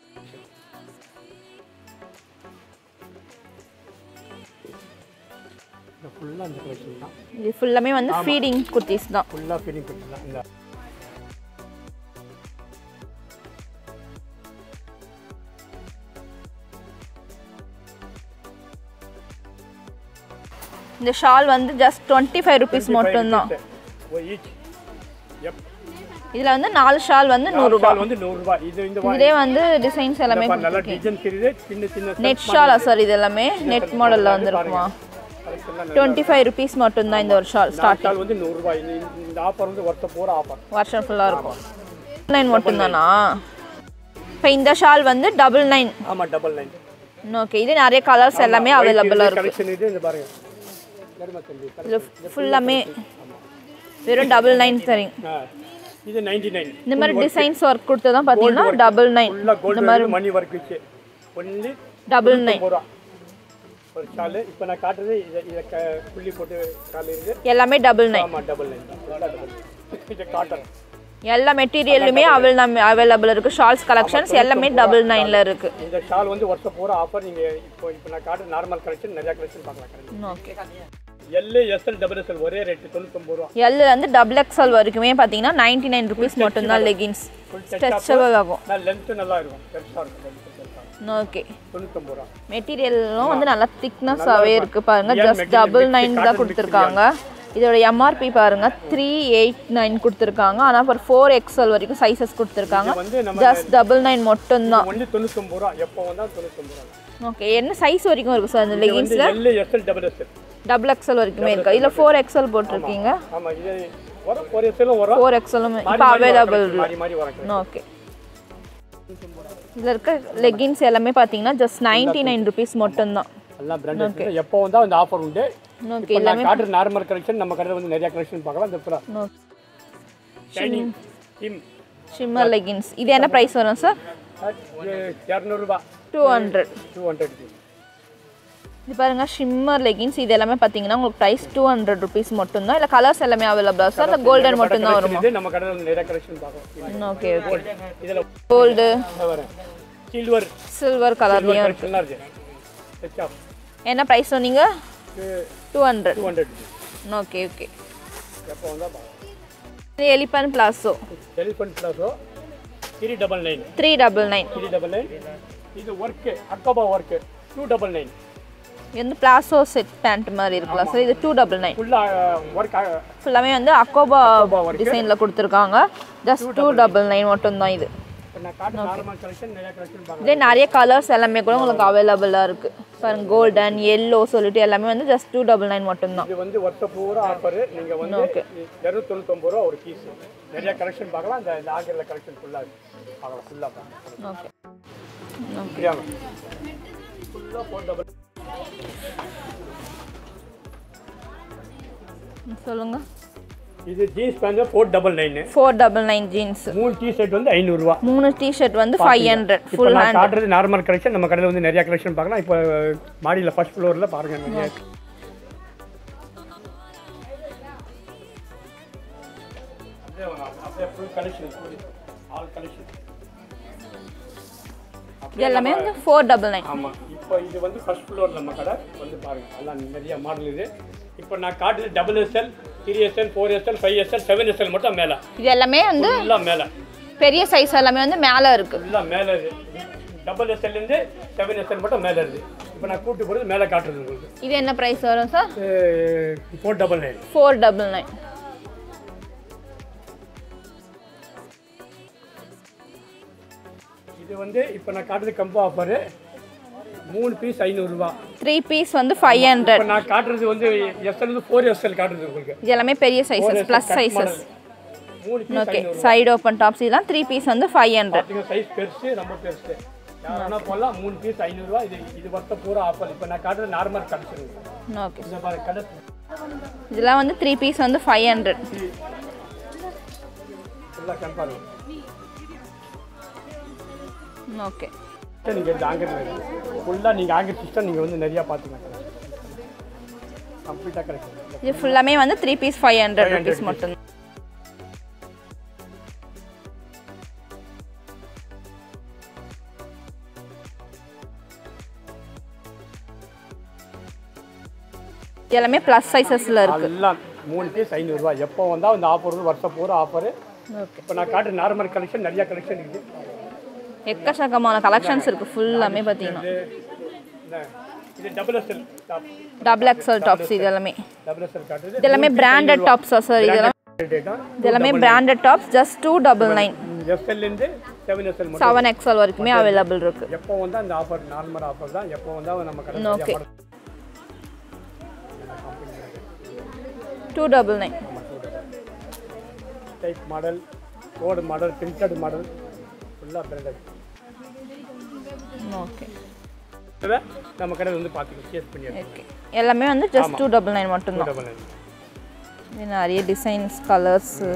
ஃபுல்லாக அந்த கலெக்ஷன் தான் இது ஃபுல்லாமே வந்து ஃபீடிங் குர்த்திஸ் தான் ஃபுல்லாக ஃபீலிங் குர்த்தி தான் இந்த இந்த ஷால் வந்து ஜஸ்ட் டுவெண்ட்டி ஃபைவ் ருபீஸ் மட்டும்தான் ஈச் எப் இதில் வந்து நாலு ஷால் வந்து நூறுரூபா வந்து நூறுரூபா இது இந்த வா- இதே வந்து டிசைன்ஸ் எல்லாமே பாரு, நல்லா டிசைன் தெரியுது சின்ன சின்ன நெட் ஷாலா சார் இது எல்லாமே நெட் மாடலில் வந்துருக்குமா கலெக்ஷன்லாம் டுவெண்ட்டி ஃபைவ் ருபீஸ் மட்டும்தான் இந்த ஒரு ஷால் ஸ்டார்ட் நாள் வந்து நூறுரூவா இந்த இந்த ஆஃபர் வந்து வருஷம் பூரா ஆஃபர் வருஷம் ஃபுல்லாக இருக்கும் நைன் மட்டும்தானா இப்போ இந்த ஷால் வந்து டபுள் நைன் ஆமாம் டபுள் நைன் ஓகே இது நிறைய கலர்ஸ் எல்லாமே அவைலபிளாக இருக்கு கலெக்ஷன் இது இந்த பாருங்க தர்மா தம்பி இதில் ஃபுல்லாமே வெறும் டபுள் நைன் சரிங்க ஆ இது நைன்டி நைன் இந்த மாதிரி டிசைன்ஸ் ஒர்க் கொடுத்து தான் பார்த்தீங்கன்னா டபுள் நைன் ஃபுல்லாக கோல்டு மணி ஒர்க் வச்சு ஒன்லி டபுள் நைன் ரூபா ஒரு ஷாலு இப்போ நான் காட்டுறது இதை இதை க புள்ளி போட்டு ஷால் இருக்குது எல்லாமே டபுள் நைன் ஆமாம் டபுள் நைன் தான் ஃபுல்லாக டபுள் இது காட்டன் எல்லா மெட்டீரியலுமே அவைல் அவைலபிள் இருக்குது ஷால்ஸ் கலெக்ஷன்ஸ் எல்லாமே டபுள் நைனில் இருக்குது இந்த ஷால் வந்து வருஷம் பூரா ஆஃபர் நீங்கள் இப்போ இப்போ நான் காட்டுற நார்மல் கலெக்ஷன் நிறையா கலெக்ஷன் பார்க்கலாம் correct okay L SL double SL ஒரே ரேட்டு தொண்ணூத்தொம்பது ரூபா எல்ல வந்து டபுள் எக்ஸ்எல் வரைக்குமே பார்த்தீங்கன்னா நைன்டி நைன் ருபீஸ் மட்டும்தான் லெகின்ஸ் ஸ்ட்ரெச்சபிள் ஆகும் நான் லென்த்து நல்லா இருக்கும் பெருசாக இருக்கும் லென்த்து பெருசாக ஓகே தொண்ணூத்தொம்பது ரூபா மெட்டீரியலும் வந்து நல்லா திக்னஸாகவே இருக்குது பாருங்க ஜஸ்ட் டபுள் நைன் தான் கொடுத்துருக்காங்க இதோட எம்ஆர்பி பாருங்க த்ரீ எயிட் நைன் கொடுத்துருக்காங்க ஆனால் ஃபார் ஃபோர் எக்ஸ்எல் வரைக்கும் சைஸஸ் கொடுத்துருக்காங்க வந்து நம்ம ஜஸ்ட் டபுள் நைன் மட்டும்தான் ஒன்லி தொண்ணூத்தொம்பது ரூபா எப்போ வந்தால் தொண்ணூத்தொம்பது ரூபா ஓகே என்ன சைஸ் வரைக்கும் இருக்குது சார் அந்த வந்து லெகின்ஸில் L SL double SL double XL வரைக்குமே இருக்கா இல்லை ஃபோர் எக்ஸ்எல் போட்டிருக்கீங்க ஆமாம் இது வரும் ஒரு எஸ்எலும் வரும் ஃபோர் எக்ஸ்எலும் மாறி இப்போ மாறி வர அவைலபிள் collection, மாறி மாறி வர ஓகே இதில் இருக்க லெகின்ஸ் எல்லாமே பார்த்தீங்கன்னா ஜஸ்ட் நைன்டி நைன் ருபீஸ் மட்டும்தான் எல்லாம் பிராண்டட் எப்போ வந்தால் இந்த ஆஃபர் உண்டு ஓகே இப்போ நான் காட்டுற நார்மல் கலெக்ஷன் நம்ம கடையில் வந்து நிறைய கலெக்ஷன் பார்க்கலாம் இந்த பூரா ஷைனிங் டீம் ஷிம்மர் லெகின்ஸ் இது என்ன ப்ரைஸ் வரும் சார் இரநூறுபா டூ ஹண்ட்ரட் டூ ஹண்ட்ரட் இது பாருங்க ஷிம்மர் லெகின்ஸ் இது எல்லாமே பார்த்தீங்கன்னா உங்களுக்கு ப்ரைஸ் டூ ஹண்ட்ரட் ருபீஸ் மட்டும்தான் இல்லை கலர்ஸ் எல்லாமே அவைலபிளா சார் இல்லை கோல்டன் மட்டும்தான் வருமா இது நம்ம கடையில் வந்து நிறைய கலெக்ஷன் பார்க்கலாம் ஓகே ஓகே இதில் கோல்டு வரேன் சில்வர் சில்வர் கலர்லேயும் இருக்கு கலெக்ஷன்லாம் இருக்கு ஸ்விட்ச் ஆஃப் என்ன ப்ரைஸ் சொன்னீங்க two hundred two hundred okay okay எப்போ வந்தால் பார்க்கலாம் இது elephant palazzo telephone palazzo three double nine three double nine three double nine இது ஒர்க்கு அக்கோபா ஒர்க்கு டூ டபுள் நைன் இது வந்து பிளாசோ செட் பேண்ட் மாதிரி இருக்கலாம் சார் இது டூ டபுள் நைன் ஃபுல்லாக ஒர்க் ஃபுல்லாமே வந்து அக்கோபா டிசைனில் கொடுத்துருக்காங்க ஜஸ்ட் டூ டபுள் நைன் மட்டும்தான் இது இப்போ நான் காட்டு நார்மல் கலெக்ஷன் நிறைய கலெக்ஷன் பார்க்கலாம் இதே நிறைய கலர்ஸ் எல்லாமே கூட உங்களுக்கு அவைலபிளாக இருக்குது பாருங்க கோல்டன் எல்லோ சொல்லிட்டு எல்லாமே வந்து ஜஸ்ட் டூ டபுள் நைன் மட்டும்தான் இது வந்து வருஷம் பூரா ஆஃபர் நீங்கள் வந்து இரநூத்தொண்ணூத்தொம்பது ரூபா ஒரு பீஸ் நிறைய கலெக்ஷன் பார்க்கலாம் அந்த இந்த ஆகிரில் கலெக்ஷன் ஃபுல்லாக இருக்கு பார்க்கலாம் ஃபுல்லாக பார்க்கலாம் ஓகே புரியாம ஃபுல்லாக ஃபோர் டபுள் சொல்லுங்கள் இது jeans pant four double nine four double nine jeans மூணு டிஷர்ட் வந்து ஐநூறுரூவா மூணு டிஷர்ட் வந்து ஃபைவ் ஹண்ட்ரட் இப்போ ஃபுல் நான் ஹேண்ட் காட்டுறது நார்மல் கலெக்ஷன் நம்ம கடையில் வந்து நிறைய கலெக்ஷன் பார்க்கலாம் இப்போ மாடியில் ஃபர்ஸ்ட் ஃப்ளோரில் பாருங்க நிறைய இருக்கு. அப்படியே வாங்க, அப்படியே ஃபுல் கலெக்ஷன் ஆல் கலெக்ஷன் இது எல்லாமே வந்து ஃபோர் டபுள் நைன் ஆமாம் இப்போ இது வந்து ஃபர்ஸ்ட் ஃப்ளோர் நம்ம கடை வந்து பாருங்க எல்லாம் நிறைய மாடல் இது இப்போ நான் காட்டுறது double SL three SL four SL five XL seven XL மட்டும் மேலே இது எல்லாமே வந்து ஃபுல்லாக மேலே பெரிய சைஸ் எல்லாமே வந்து மேலே இருக்கு ஃபுல்லாக மேலே இது டபுள் எஸ்எல்லேருந்து செவன் எஸ்எல் மட்டும் மேலே இருக்குது இப்போ நான் கூட்டு போகிறது மேலே காட்டுறது உங்களுக்கு இது என்ன ப்ரைஸ் வரும் sir four double nine four double nine இது வந்து இப்போ நான் காட்டுறது கம்போ ஆஃபரு மூணு பீஸ் ஐநூறுரூவா த்ரீ பீஸ் வந்து ஃபைவ் ஹண்ட்ரட் இப்போ நான் காட்டுறது வந்து எஸ்எல் வந்து ஃபோர் எஸ்எல் காட்டுறது உங்களுக்கு இது எல்லாமே பெரிய சைஸஸ் ப்ளஸ் சைஸஸ் மூணு piece okay side open tops இதெல்லாம் த்ரீ பீஸ் வந்து ஃபைவ் ஹண்ட்ரட் பார்த்தீங்க சைஸ் பெருசு ரொம்ப பெருசு யாருன்னா போடலாம் மூணு பீஸ் ஐநூறுரூவா இது இது வருத்த பூரா ஆஃபர் இப்போ நான் காட்டுறது நார்மல் கிடச்சிருங்க ஓகே இந்த மாதிரி கடை இதெல்லாம் வந்து த்ரீ பீஸ் வந்து ஃபைவ் ஹண்ட்ரட் ஃபுல்லாக கம்பேர் ஓகே நீங்கள் இந்த ஆங்கர் ஃபுல்லாக நீங்கள் ஆங்கர் சிஸ்டம் நீங்கள் வந்து நிறையா பார்த்துங்க கம்ப்ளீட்டாக கிடைக்கும் இது ஃபுல்லாமே வந்து three piece five hundred rupees மட்டும் இது எல்லாமே ப்ளஸ் சைஸஸில் இருக்கு எல்லாம் மூணு பீஸ் ஐநூறுரூவா எப்போ வந்தால் இந்த ஆஃபர் வந்து வருஷம் பூரா ஆஃபரு ஓகே இப்போ நான் காட்டுற நார்மல் கலெக்ஷன் நிறையா கலெக்ஷன் இருக்குது எக்கச்சக்கமான கலெக்ஷன்ஸ் இருக்கு ஃபுல்லாமே பார்த்தீங்கன்னா இது என்ன, இது double XL top double XL tops இது எல்லாமே டபுள் எஸ்எல் காட்டுறது இது எல்லாமே பிராண்டட் டாப்ஸா சார் இதெல்லாம் இது எல்லாமே branded tops just two double nine எஸ்எல்லேருந்து செவன் எஸ்எல் மட்டும் செவன் எக்ஸல் வரைக்குமே அவைலபிள் இருக்கு எப்போ வந்தால் இந்த ஆஃபர் நார்மல் ஆஃபர் தான் எப்போ வந்தால் நம்ம கடை okay two double nine type model கோடு மாடல் பிரிண்டட் மாடல் ஃபுல்லாக பிரிண்டட் ஓகே நம்ம கடையில் வந்து பார்த்துக்கணும் கேஸ் பண்ணி ஓகே எல்லாமே வந்து ஜஸ்ட் டூ டபுள் நைன் மட்டும்தான் டபுள் நைன் இது நிறைய டிசைன்ஸ் கலர்ஸு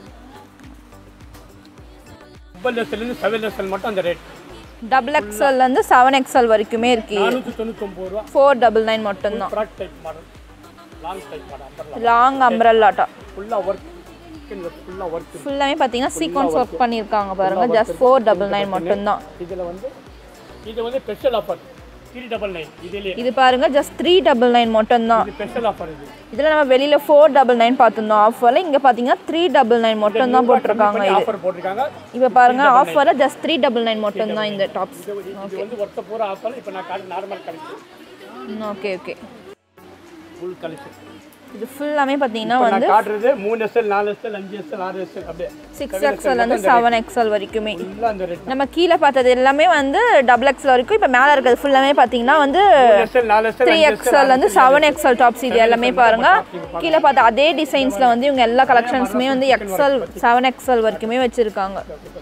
டபுள் எஸ்எல்லேருந்து செவன் எஸ்எல் மட்டும் அந்த ரேட் டபுள் எக்ஸல்லேருந்து செவன் எக்ஸல் வரைக்குமே இருக்கு நானூற்றி தொண்ணூத்தொம்பது ரூபா ஃபோர் டபுள் நைன் மட்டும்தான் frock type model long type model அம்பர்லாம் லாங் அம்ப்ரல்லாட்டா ஃபுல்லாக ஒர்க் ஃபுல்லாக ஒர்க் ஃபுல்லாமே பார்த்தீங்கன்னா சீக்வன்ஸ் ஒர்க் பண்ணியிருக்காங்க பாருங்க ஜஸ்ட் ஃபோர் டபுள் நைன் மட்டும்தான் இதில் வந்து இது வந்து special offer three double nine இதுலேயே இது பாருங்க ஜஸ்ட் த்ரீ டபுள் நைன் மட்டும்தான் இது ஸ்பெஷல் ஆஃபர் இது இதில் நம்ம வெளியில் ஃபோர் டபுள் நைன் பார்த்துருந்தோம் ஆஃபரில் இங்கே பார்த்தீங்கன்னா த்ரீ டபுள் நைன் மட்டும் தான் போட்டிருக்காங்க இது ஆஃபர் போட்டிருக்காங்க இப்போ பாருங்க ஆஃபரில் ஜஸ்ட் த்ரீ டபுள் நைன் மட்டும் தான் இந்த டாப்ஸ் இது இது வந்து ஒர்த்த பூரா ஆஃபர் இப்போ நான் காட்டு normal collection okay okay full collection இது ஃபுல்லாமே பார்த்தீங்கன்னா இப்போ வந்து நான் காட்டுறது மூணு எஸ்எல் நாலு எஸ்எல் அஞ்சு எஸ்எல் ஆறு எஸ்எல் அப்படியே சிக்ஸ் எக்ஸ்எல்லேருந்து செவன் எக்ஸ்எல் வரைக்குமே ஃபுல்லாக அந்த ரேட் நம்ம கீழே பார்த்தது எல்லாமே வந்து டபுள் எக்ஸ்எல் வரைக்கும் இப்போ மேலே இருக்கிறது ஃபுல்லாமே பார்த்தீங்கன்னா வந்து மூணு எஸ்எல் நாலு எஸ்எல் த்ரீ எக்ஸ்எல்லேருந்து செவன் எக்ஸ்எல் டாப்ஸ் இது எல்லாமே பாருங்க கீழே பார்த்த அதே டிசைன்ஸில் வந்து இவங்க எல்லா கலெக்ஷன்ஸுமே வந்து எக்ஸ்எல் செவன் எக்ஸ்எல் வரைக்குமே வச்சுருக்காங்க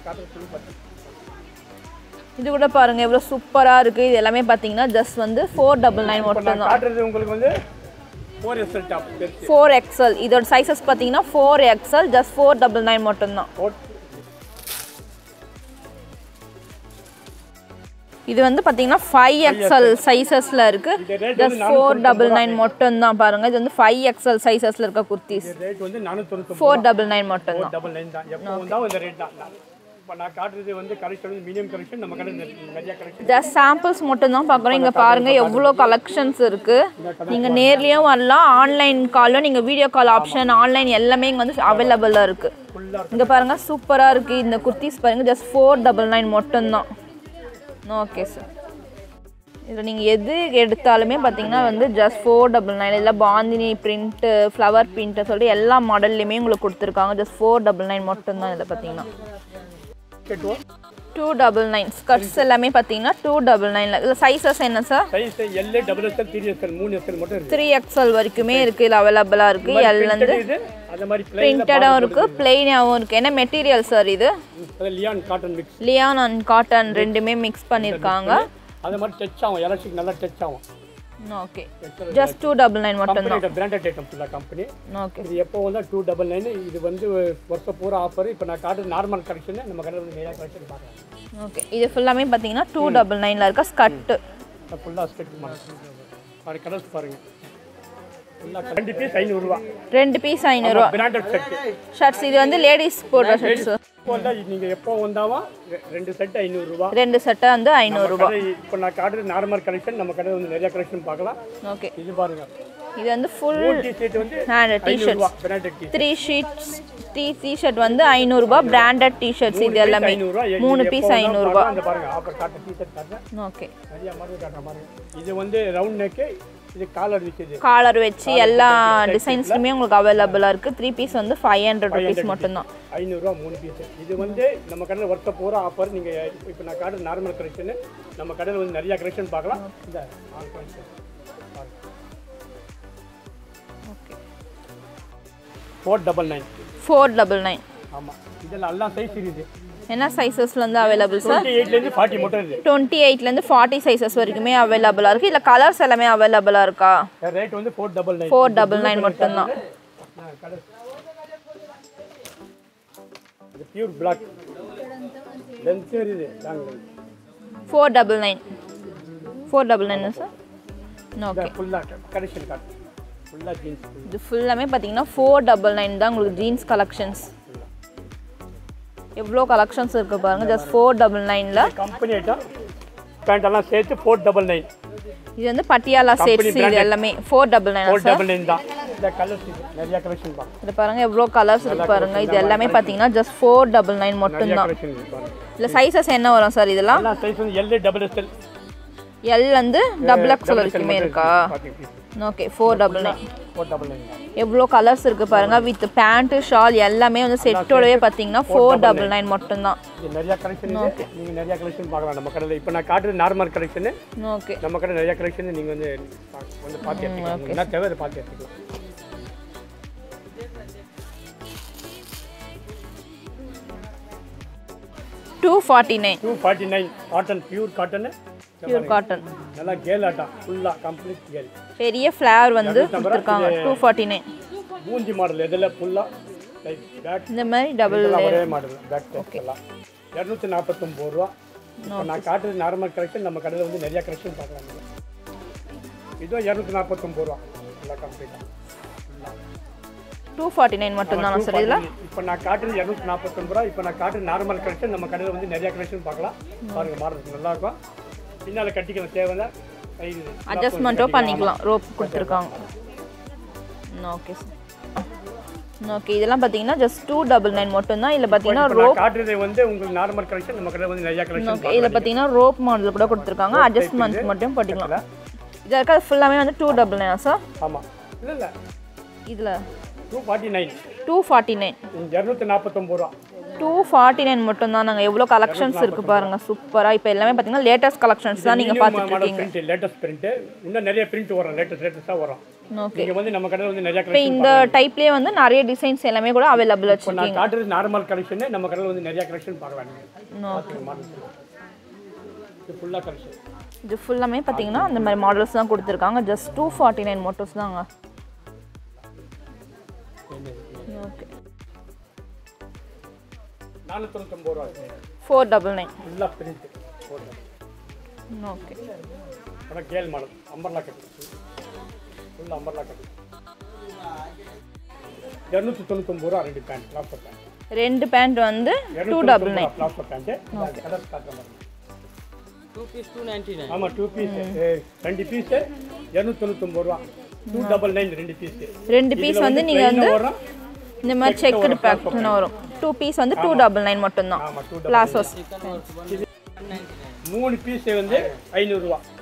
இது கூட பாருங்க எவ்வளோ சூப்பராக இருக்குது இது எல்லாமே பார்த்தீங்கன்னா ஜஸ்ட் வந்து ஃபோர் டபுள் நைன் மட்டும் நான் காட்டுறது உங்களுக்கு வந்து ஃபோர் எஸ்எல் டாப் பெருசு ஃபோர் எக்ஸ்எல் இதோட சைஸஸ் பார்த்தீங்கன்னா four XL just four double nine மட்டும்தான் ஃபோர் இது வந்து பார்த்தீங்கன்னா ஃபைவ் எக்ஸ்எல் சைஸஸில் இருக்கு இது rate just four double nine மட்டும்தான் பாருங்க இது வந்து ஃபைவ் எக்ஸ்எல் சைஸஸில் இருக்க குர்த்திஸ் ரேட் வந்து நானூற்றி ஃபோர் டபுள் நைன் மட்டும்தான் டபுள் நைன் தான் எப்போ வந்தாலும் இந்த ரேட் தான் இப்போ நான் காட்டுறது வந்து கலெக்ஷன் வந்து மினிமம் கலெக்ஷன் நம்ம கடை நிறைய கலெக்ஷன் ஜஸ்ட் சாம்பிள்ஸ் மட்டும் தான் பார்க்குறோம் இங்கே பாருங்க எவ்வளோ கலெக்ஷன்ஸ் இருக்கு நீங்க நேர்லயும் வரலாம் ஆன்லைன் காலும் நீங்க வீடியோ கால் ஆப்ஷன் ஆன்லைன் எல்லாமே இங்கே வந்து அவைலபிளாக இருக்கு ஃபுல்லாக இங்க பாருங்க சூப்பரா இருக்கு இந்த குர்த்திஸ் பாருங்க ஜஸ்ட் ஃபோர் டபுள் நைன் மட்டும்தான் ஓகே சார் இதில் நீங்கள் எது எடுத்தாலுமே பார்த்தீங்கன்னா வந்து ஜஸ்ட் ஃபோர் டபுள் நைன் இல்லை பாந்தினி பிரிண்ட்டு ஃப்ளவர் பிரிண்ட்டு சொல்லிட்டு எல்லா மாடல்லையுமே உங்களுக்கு கொடுத்துருக்காங்க ஜஸ்ட் ஃபோர் டபுள் நைன் மட்டும்தான் இதில் பார்த்தீங்கன்னா கட்டுவோம் டூ டபுள் நைன் ஸ்கர்ட்ஸ் எல்லாமே பார்த்தீங்கன்னா டூ டபுள் நைனில் இதில் சைஸஸ் என்ன sir size L double SL three XL மூணு எஸ்எல் மட்டும் இருக்கு த்ரீ எக்ஸ்எல் வரைக்குமே இருக்குது இதில் அவைலபிளாக இருக்குது எல்லேருந்து இது அந்த மாதிரி பிளைன் பிரிண்டடாகவும் இருக்குது பிளெயினாகவும் இருக்குது என்ன மெட்டீரியல் சார் இது லியான் காட்டன் மிக்ஸ் லியான் அண்ட் காட்டன் ரெண்டுமே மிக்ஸ் பண்ணியிருக்காங்க அது மாதிரி டச் ஆகும் எலக்ட்ரிக் நல்லா டச் ஆகும் okay just two double nine மட்டும்தான் கம்பெனியோட பிராண்டட் ஐட்டம் ஃபுல்லாக கம்பெனி ஓகே இது எப்போ வந்தால் டூ டபுள் நைன் இது வந்து வருஷம் பூரா ஆஃபர் இப்போ நான் காட்டுற நார்மல் கலெக்ஷன் நம்ம கடையில் வந்து நிறையா கலெக்ஷன் பார்க்கலாம் ஓகே இது ஃபுல்லாமே பார்த்தீங்கன்னா டூ டபுள் நைனில் இருக்க ஸ்கர்ட்டு ஃபுல்லாக ஸ்டெட் மாடல் பாருங்க கலர்ஸ் பாருங்க ஃபுல்லாக ரெண்டு பீஸ் ஐநூறுரூவா ரெண்டு பீஸ் ஐநூறுரூவா பிராண்டட் செட்டு ஷர்ட்ஸ் இது வந்து லேடிஸ் போடுற ஷர்ட்ஸ் இப்போ வந்தால் நீங்கள் எப்போ வந்தாலும் ரெ- ரெண்டு செட் ஐநூறுரூவா ரெண்டு செட்டை வந்து ஐநூறுரூவா இப்போ நான் காட்டுற நார்மல் கலெக்ஷன் நம்ம கடையில் வந்து நிறையா கலெக்ஷன் பார்க்கலாம் ஓகே இது பாருங்க இது வந்து ஃபுல் டி ஷர்ட் வந்து ஹேண்ட் ஐநூறுரூவா T shirts branded T three sheets T T shirt வந்து ஐநூறுரூபா பிராண்டட் டிஷர்ட்ஸ் இது எல்லாமே ஐநூறுரூவா மூணு பீஸ் ஐநூறுரூபா அந்த பாருங்க ஆஃபர் காட்டுற டி ஷர்ட் காட்டுறேன் ஓகே நிறைய மாடல் காட்டுற மாதிரி இது வந்து ரவுண்ட் நெக்கு இது காலர் விற்கிது காலர் வச்சு எல்லா டிசைன்ஸ்லையுமே உங்களுக்கு அவைலபிளாக இருக்குது த்ரீ பீஸ் வந்து ஃபைவ் ஹண்ட்ரட் ருபீஸ் மட்டும்தான் ஐநூறுரூவா மூணு பீஸ் இது வந்து நம்ம கடையில் ஒர்க்க போகிற ஆஃபர் நீங்கள் இப்போ நான் காட்டுற நார்மல் கலெக்ஷனு நம்ம கடையில் வந்து நிறைய கலெக்ஷன் பார்க்கலாம் இந்த ஆல் collection. பாருங்க okay four double nine four double nine ஆமாம் இதெல்லாம் எல்லாம் சைஸ் இருக்குது என்ன சைஸஸ்லேருந்து அவைலபிள் சார் டுவெண்ட்டி எயிட்லேருந்து ஃபார்ட்டி மட்டும் இருக்குது டுவெண்ட்டி எயிட்லேருந்து ஃபார்ட்டி சைஸஸ் வரைக்குமே அவைலபிளாக இருக்குது இல்லை கலர்ஸ் எல்லாமே அவைலபிளாக இருக்கா ரேட் வந்து four double nine four double nine மட்டும்தான் இது பியூர் பிளாக் லென்த் இருக்குது long length four double nine four double nine sir okay ஃபுல்லாக கலெக்ஷன் காட்டு ஃபுல்லாக ஜீன்ஸ் இது ஃபுல்லாமே பார்த்தீங்கன்னா ஃபோர் டபுள் நைன் தான் உங்களுக்கு ஜீன்ஸ் கலெக்ஷன்ஸ் எவ்வளோ கலெக்ஷன்ஸ் இருக்கு பாருங்க ஜஸ்ட் ஃபோர் டபுள் நைனில் கம்பெனி ஐட்டம் பேண்ட் எல்லாம் சேர்த்து ஃபோர் டபுள் நைன் இது வந்து பட்டியாலா செட்ஸ் இது branded. எல்லாமே four double nine four sir double nine தான் இந்த கலர்ஸ் இது நிறைய கலெக்ஷன் பார்க்கலாம் இது பாருங்க எவ்வளோ கலர்ஸ் இருக்கு பாருங்க இது எல்லாமே பார்த்தீங்கன்னா ஜஸ்ட் ஃபோர் டபுள் நைன் நிறைய மட்டும்தான் கலெக்ஷன் இருக்கு பாருங்க இல்லை சைஸஸ் என்ன வரும் சார் இதெல்லாம் எல்லாம் சைஸ் வந்து எல் டபுள் எஸ்எல் எல் வந்து டபுள் எக்ஸ்எல் வரைக்குமே இருக்கா okay four double nine four double nine எவ்வளோ கலர்ஸ் இருக்கு பாருங்க வித் பேண்ட்டு ஷால் எல்லாமே வந்து செட்டோடவே பார்த்தீங்கன்னா ஃபோர் டபுள் நைன் மட்டும்தான் இது நிறைய கலெக்ஷன் இருக்கு நீங்கள் நிறைய கலெக்ஷன் பார்க்கலாம் நம்ம கடையில் இப்போ நான் காட்டுறது நார்மல் கலெக்ஷனு ஓகே நம்ம கடை நிறைய கலெக்ஷன் நீங்கள் வந்து பா- வந்து பார்த்து எடுத்துக்கலாம் என்ன தேவை அதை பார்த்து எடுத்துக்கலாம் two forty nine two forty nine cotton pure cotton pure cotton நல்லா கேல் ஆட்டம் ஃபுல்லாக கம்ப்ளீட் கேல் பெரிய ஃப்ளேவர் வந்து கொடுத்துருக்காங்க டூ ஃபார்ட்டி நைன் பூஞ்சி மாடல் இதில் ஃபுல்லாக லைக் பேக் இந்த மாதிரி டபுள் இதெல்லாம் ஒரே மாடல் பேக் டெஸ்ட் எல்லாம் இரநூத்தி நாற்பத்தொம்பது ரூபா இப்போ நான் காட்டுறது நார்மல் கலெக்ஷன் நம்ம கடையில் வந்து நிறைய கலெக்ஷன் பார்க்கலாம் நீங்க. இதுவும் இரநூத்தி நாற்பத்தொம்பது ரூபா நல்லா கம்ப்ளீட்டாக டூ ஃபார்ட்டி நைன் மட்டும்தானா சார் இதில் இப்போ நான் காட்டுறது இரநூத்தி நாற்பத்தொம்பது ரூபா இப்போ நான் காட்டுறது நார்மல் கலெக்ஷன் நம்ம கடையில் வந்து நிறைய கலெக்ஷன் பார்க்கலாம் பாருங்க மாடல் நல்லா இருக்கும் பின்னால் கட்டிக்கலாம் தேவைன்னா கை அட்ஜஸ்ட்மெண்ட்டோ பண்ணிக்கலாம் ரோப் கொடுத்துருக்காங்க ஓகே சார் ஓகே இதெல்லாம் பார்த்தீங்கன்னா ஜஸ்ட் டூ டபுள் நைன் மட்டும்தான் இதில் பார்த்தீங்கன்னா இப்போ நான் ரோப் காட்டுறது வந்து உங்களுக்கு நார்மல் கலெக்ஷன் நம்ம கடையில் வந்து நிறைய கலெக்ஷன் ஓகே இதில் பார்த்தீங்கன்னா ரோப் மாடல் கூட கொடுத்துருக்காங்க அட்ஜஸ்ட்மெண்ட் மட்டும் பண்ணிக்கலாம் இதில் இருக்கிறது ஃபுல்லாமே வந்து டூ டபுள் நைனா சார் ஆமாம் இல்லை இல்லை இதில் two forty nine two forty nine இரநூத்தி நாற்பத்தொம்பது ரூபா டூ ஃபார்ட்டி நைன் மட்டும்தான் நாங்கள் எவ்வளோ கலெக்ஷன்ஸ் இருக்குது பாருங்க சூப்பராக இப்போ எல்லாமே பார்த்தீங்கன்னா லேட்டஸ்ட் கலெக்ஷன்ஸ் தான் நீங்கள் பார்த்துட்டு மாடல் இருக்கீங்க பிரிண்ட் லேட்டஸ்ட் பிரிண்ட் இன்னும் நிறைய பிரிண்ட் வரும் லேட்டஸ்ட் லேட்டஸ்ட்டாக வரும் ஓகே நீங்கள் வந்து நம்ம கடையில் வந்து நிறைய இப்போ கலெக்ஷன் இந்த டைப்லேயே வந்து நிறைய டிசைன்ஸ் எல்லாமே கூட அவைலபிள் இப்போ நான் வச்சுருக்கீங்க காட்டுறது நார்மல் கலெக்ஷன் நம்ம கடையில் வந்து நிறைய கலெக்ஷன் பார்க்கலாம் நீங்கள் பார்த்துங்க மாடல் இது ஃபுல்லாக கலெக்ஷன் இது ஃபுல்லாமே பார்த்தீங்கன்னா அந்த மாதிரி மாடல்ஸ் தான் கொடுத்துருக்காங்க ஜஸ்ட் டூ ஃபார்ட்டி நைன் மோட்டோஸ் தாங்க ஓகே நானூற்றொம்பது ரூபா ஃபோர் டபுள் நைன் ஃபுல்லாக பிரிண்ட் போடுறேன் ஓகே ஆனால் கேல் மாடல் அம்பர்லா கட்டு ஃபுல்லாக அம்பர்லா கட்டு இரநூத்தி தொண்ணூத்தொம்பது ரூபா ரெண்டு பேண்ட் பிளாஸ்டர் பேண்ட் ரெண்டு பேண்ட் வந்து two double nine plaster pant colour காட்டுற மாதிரி Two piece two ninety nine. ஆமாம் டூ பீஸ் ரெண்டு பீஸு இரநூத்தி தொண்ணூத்தொம்பது ரூபா டூ டபுள் நைன் ரெண்டு பீஸு ரெண்டு பீஸ் வந்து நீங்கள் வந்து வரும் இந்த மாதிரி செக்குடு பேக்னு வரும் டூ பீஸ் வந்து டூ டபுள் நைன் மட்டும்தான் ஆமாம் டூ பிளாசோஸ் மூணு பீஸ் வந்து ஐநூறுரூவா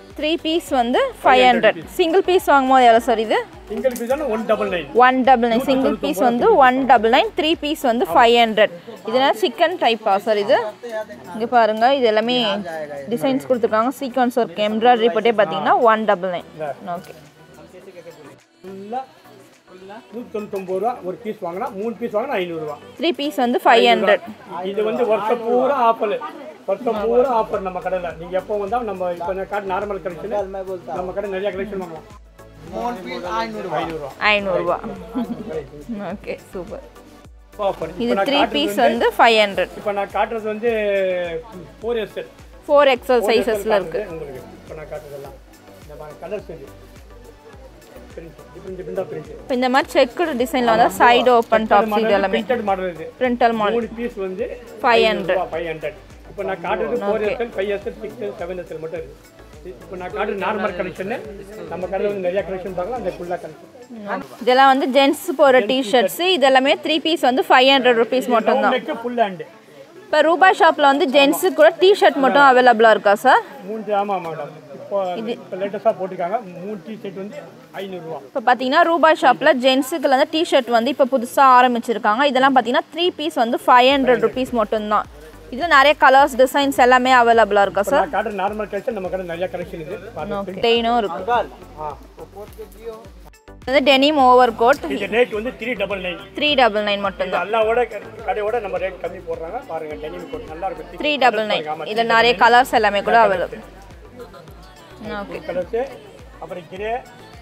த்ரீ பீஸ் வந்து ஃபைவ் ஹண்ட்ரட் சிங்கிள் பீஸ் வாங்கும்போது எவ்வளோ சார் இது single piece one double nine one double nine single piece வந்து one double nine three piece வந்து ஃபைவ் ஹண்ட்ரட் இதெல்லாம் சிக்கன் டைப்பா சார் இது இங்கே பாருங்க இது எல்லாமே டிசைன்ஸ் கொடுத்துருக்காங்க சீக்வன்ஸ் ஒர்க் எம்ப்ராய்டரி போட்டே பார்த்தீங்கன்னா ஒன் டபுள் நைன் ஓகே ஃபுல்லாக நூற்றி தொண்ணூத்தொம்பது ரூபா ஒரு பீஸ் வாங்கினா மூணு பீஸ் வாங்கினா ஐநூறுரூவா த்ரீ பீஸ் வந்து ஃபைவ் ஹண்ட்ரட் இது வந்து வருஷம் பூரா ஆஃபர் வருஷம் பூரா ஆஃபர் நம்ம கடையில் நீங்கள் எப்போ வந்தால் நம்ம இப்போ காட்டு நார்மல் கலெக்ஷன் நம்ம கடை நிறைய கலெக்ஷன் வாங்கலாம் ஐநூறுரூவா ஐநூறுரூவா ஓகே சூப்பர் ஆஃபர் இது த்ரீ பீஸ் வந்து ஃபைவ் ஹண்ட்ரட் இப்போ நான் காட்டுறது வந்து ஃபோர் எஸ் ஃபோர் எக்ஸல் சைஸஸில் இருக்குது உங்களுக்கு இப்போ நான் காட்டுறதெல்லாம் இந்த கலர்ஸ் இது பிரிண்ட் டிஃப்ரெண்ட் டிஃப்ரெண்டாக பிரிண்ட் இப்போ இந்த மாதிரி செக்குடு டிசைனில் வந்து சைடு ஓப்பன் டாப்ஸ் இது எல்லாமே பிரிண்டட் மாடல் இது பிரிண்டல் மாடல் மூணு பீஸ் வந்து ஃபைவ் ஹண்ட்ரட் ஃபைவ் ஹண்ட்ரட் இப்போ நான் காட்டுறது four SL five SL six L seven XL மட்டும் இருக்கு இப்போ நான் காட்டுறது நார்மல் கலெக்ஷன் நம்ம கடையில் வந்து நிறைய கலெக்ஷன் பார்க்கலாம் அந்த ஃபுல்லாக கலெக்ஷன் இதெல்லாம் வந்து ஜென்ஸ் போகிற டிஷர்ட்ஸு இதெல்லாமே த்ரீ பீஸ் வந்து ஃபைவ் ஹண்ட்ரட் ருபீஸ் மட்டும்தான் நெக்கு ஃபுல் ஹேண்டு இப்போ ரூபாய் ஷாப்பில் வந்து ஜென்ஸுக்கு கூட டிஷர்ட் மட்டும் அவைலபிளாக இருக்கா சார் மூணு ஆமாம் மேடம் இப்போ இப்போ லேட்டஸ்ட்டாக போட்டிருக்காங்க மூணு டி ஷர்ட் வந்து ஐநூறுரூவா இப்போ பார்த்தீங்கன்னா ரூபாய் ஷாப்பில் ஜென்ஸுக்கு வந்து டிஷர்ட் வந்து இப்போ புதுசாக ஆரம்பிச்சிருக்காங்க இதெல்லாம் பார்த்தீங்கன்னா த்ரீ பீஸ் வந்து ஃபைவ் ஹண்ட்ரட் ருபீஸ் மட்டும்தான் இதில் நிறைய கலர்ஸ் டிசைன்ஸ் எல்லாமே அவைலபிளாக இருக்கா சார் நான் காட்டுற நார்மல் கலெக்ஷன் நம்ம கடை நிறைய கலெக்ஷன் இது பாருங்க. பிளெயினும் இருக்கு ஆ இது வந்து டெனிம் ஓவர் கோட் இது ரேட் வந்து three double nine three double nine இந்த மட்டும்தான் அல்லாவோட கடையோட நம்ம ரேட் கம்மி போடுறாங்க பாருங்க டெனிம் கோட் நல்லா இருக்கும் த்ரீ டபுள் நைன் இதில் நிறைய கலர்ஸ் எல்லாமே கூட அவைலபிள் ஓகே கலர்ஸு அப்புறம் கிரே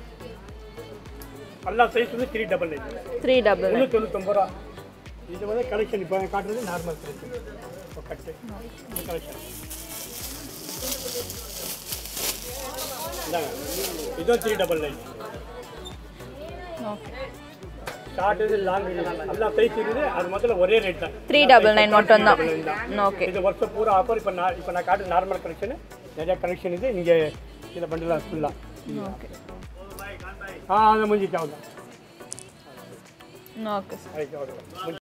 எல்லா சைஸ் வந்து three double nine three double nine முந்நூற்றி தொண்ணூத்தொம்பது ரூபா இது வந்து கலெக்ஷன் இப்போ காட்டுறது நார்மல் கலெக்ஷன் இப்போ கட்டு இந்த கலெக்ஷன் இந்தாங்க இதுவும் three double nine okay short இது லாங் எல்லா சைஸ் இருக்குது அது மொத்தம் ஒரே ரேட் தான் த்ரீ டபுள் நைன் மட்டும்தான் ஓகே இது வருஷம் பூரா ஆஃபர் இப்போ நான் இப்போ நான் காட்டு நார்மல் கலெக்ஷனு நிறைய கலெக்ஷன் இது இங்கே இதில் பண்ணலாம் ஃபுல்லாக ஓகே ஆ அதை முடிஞ்சிச்சு அவ்வளோ ஓகே சார் அதுக்கு அவ்வளோ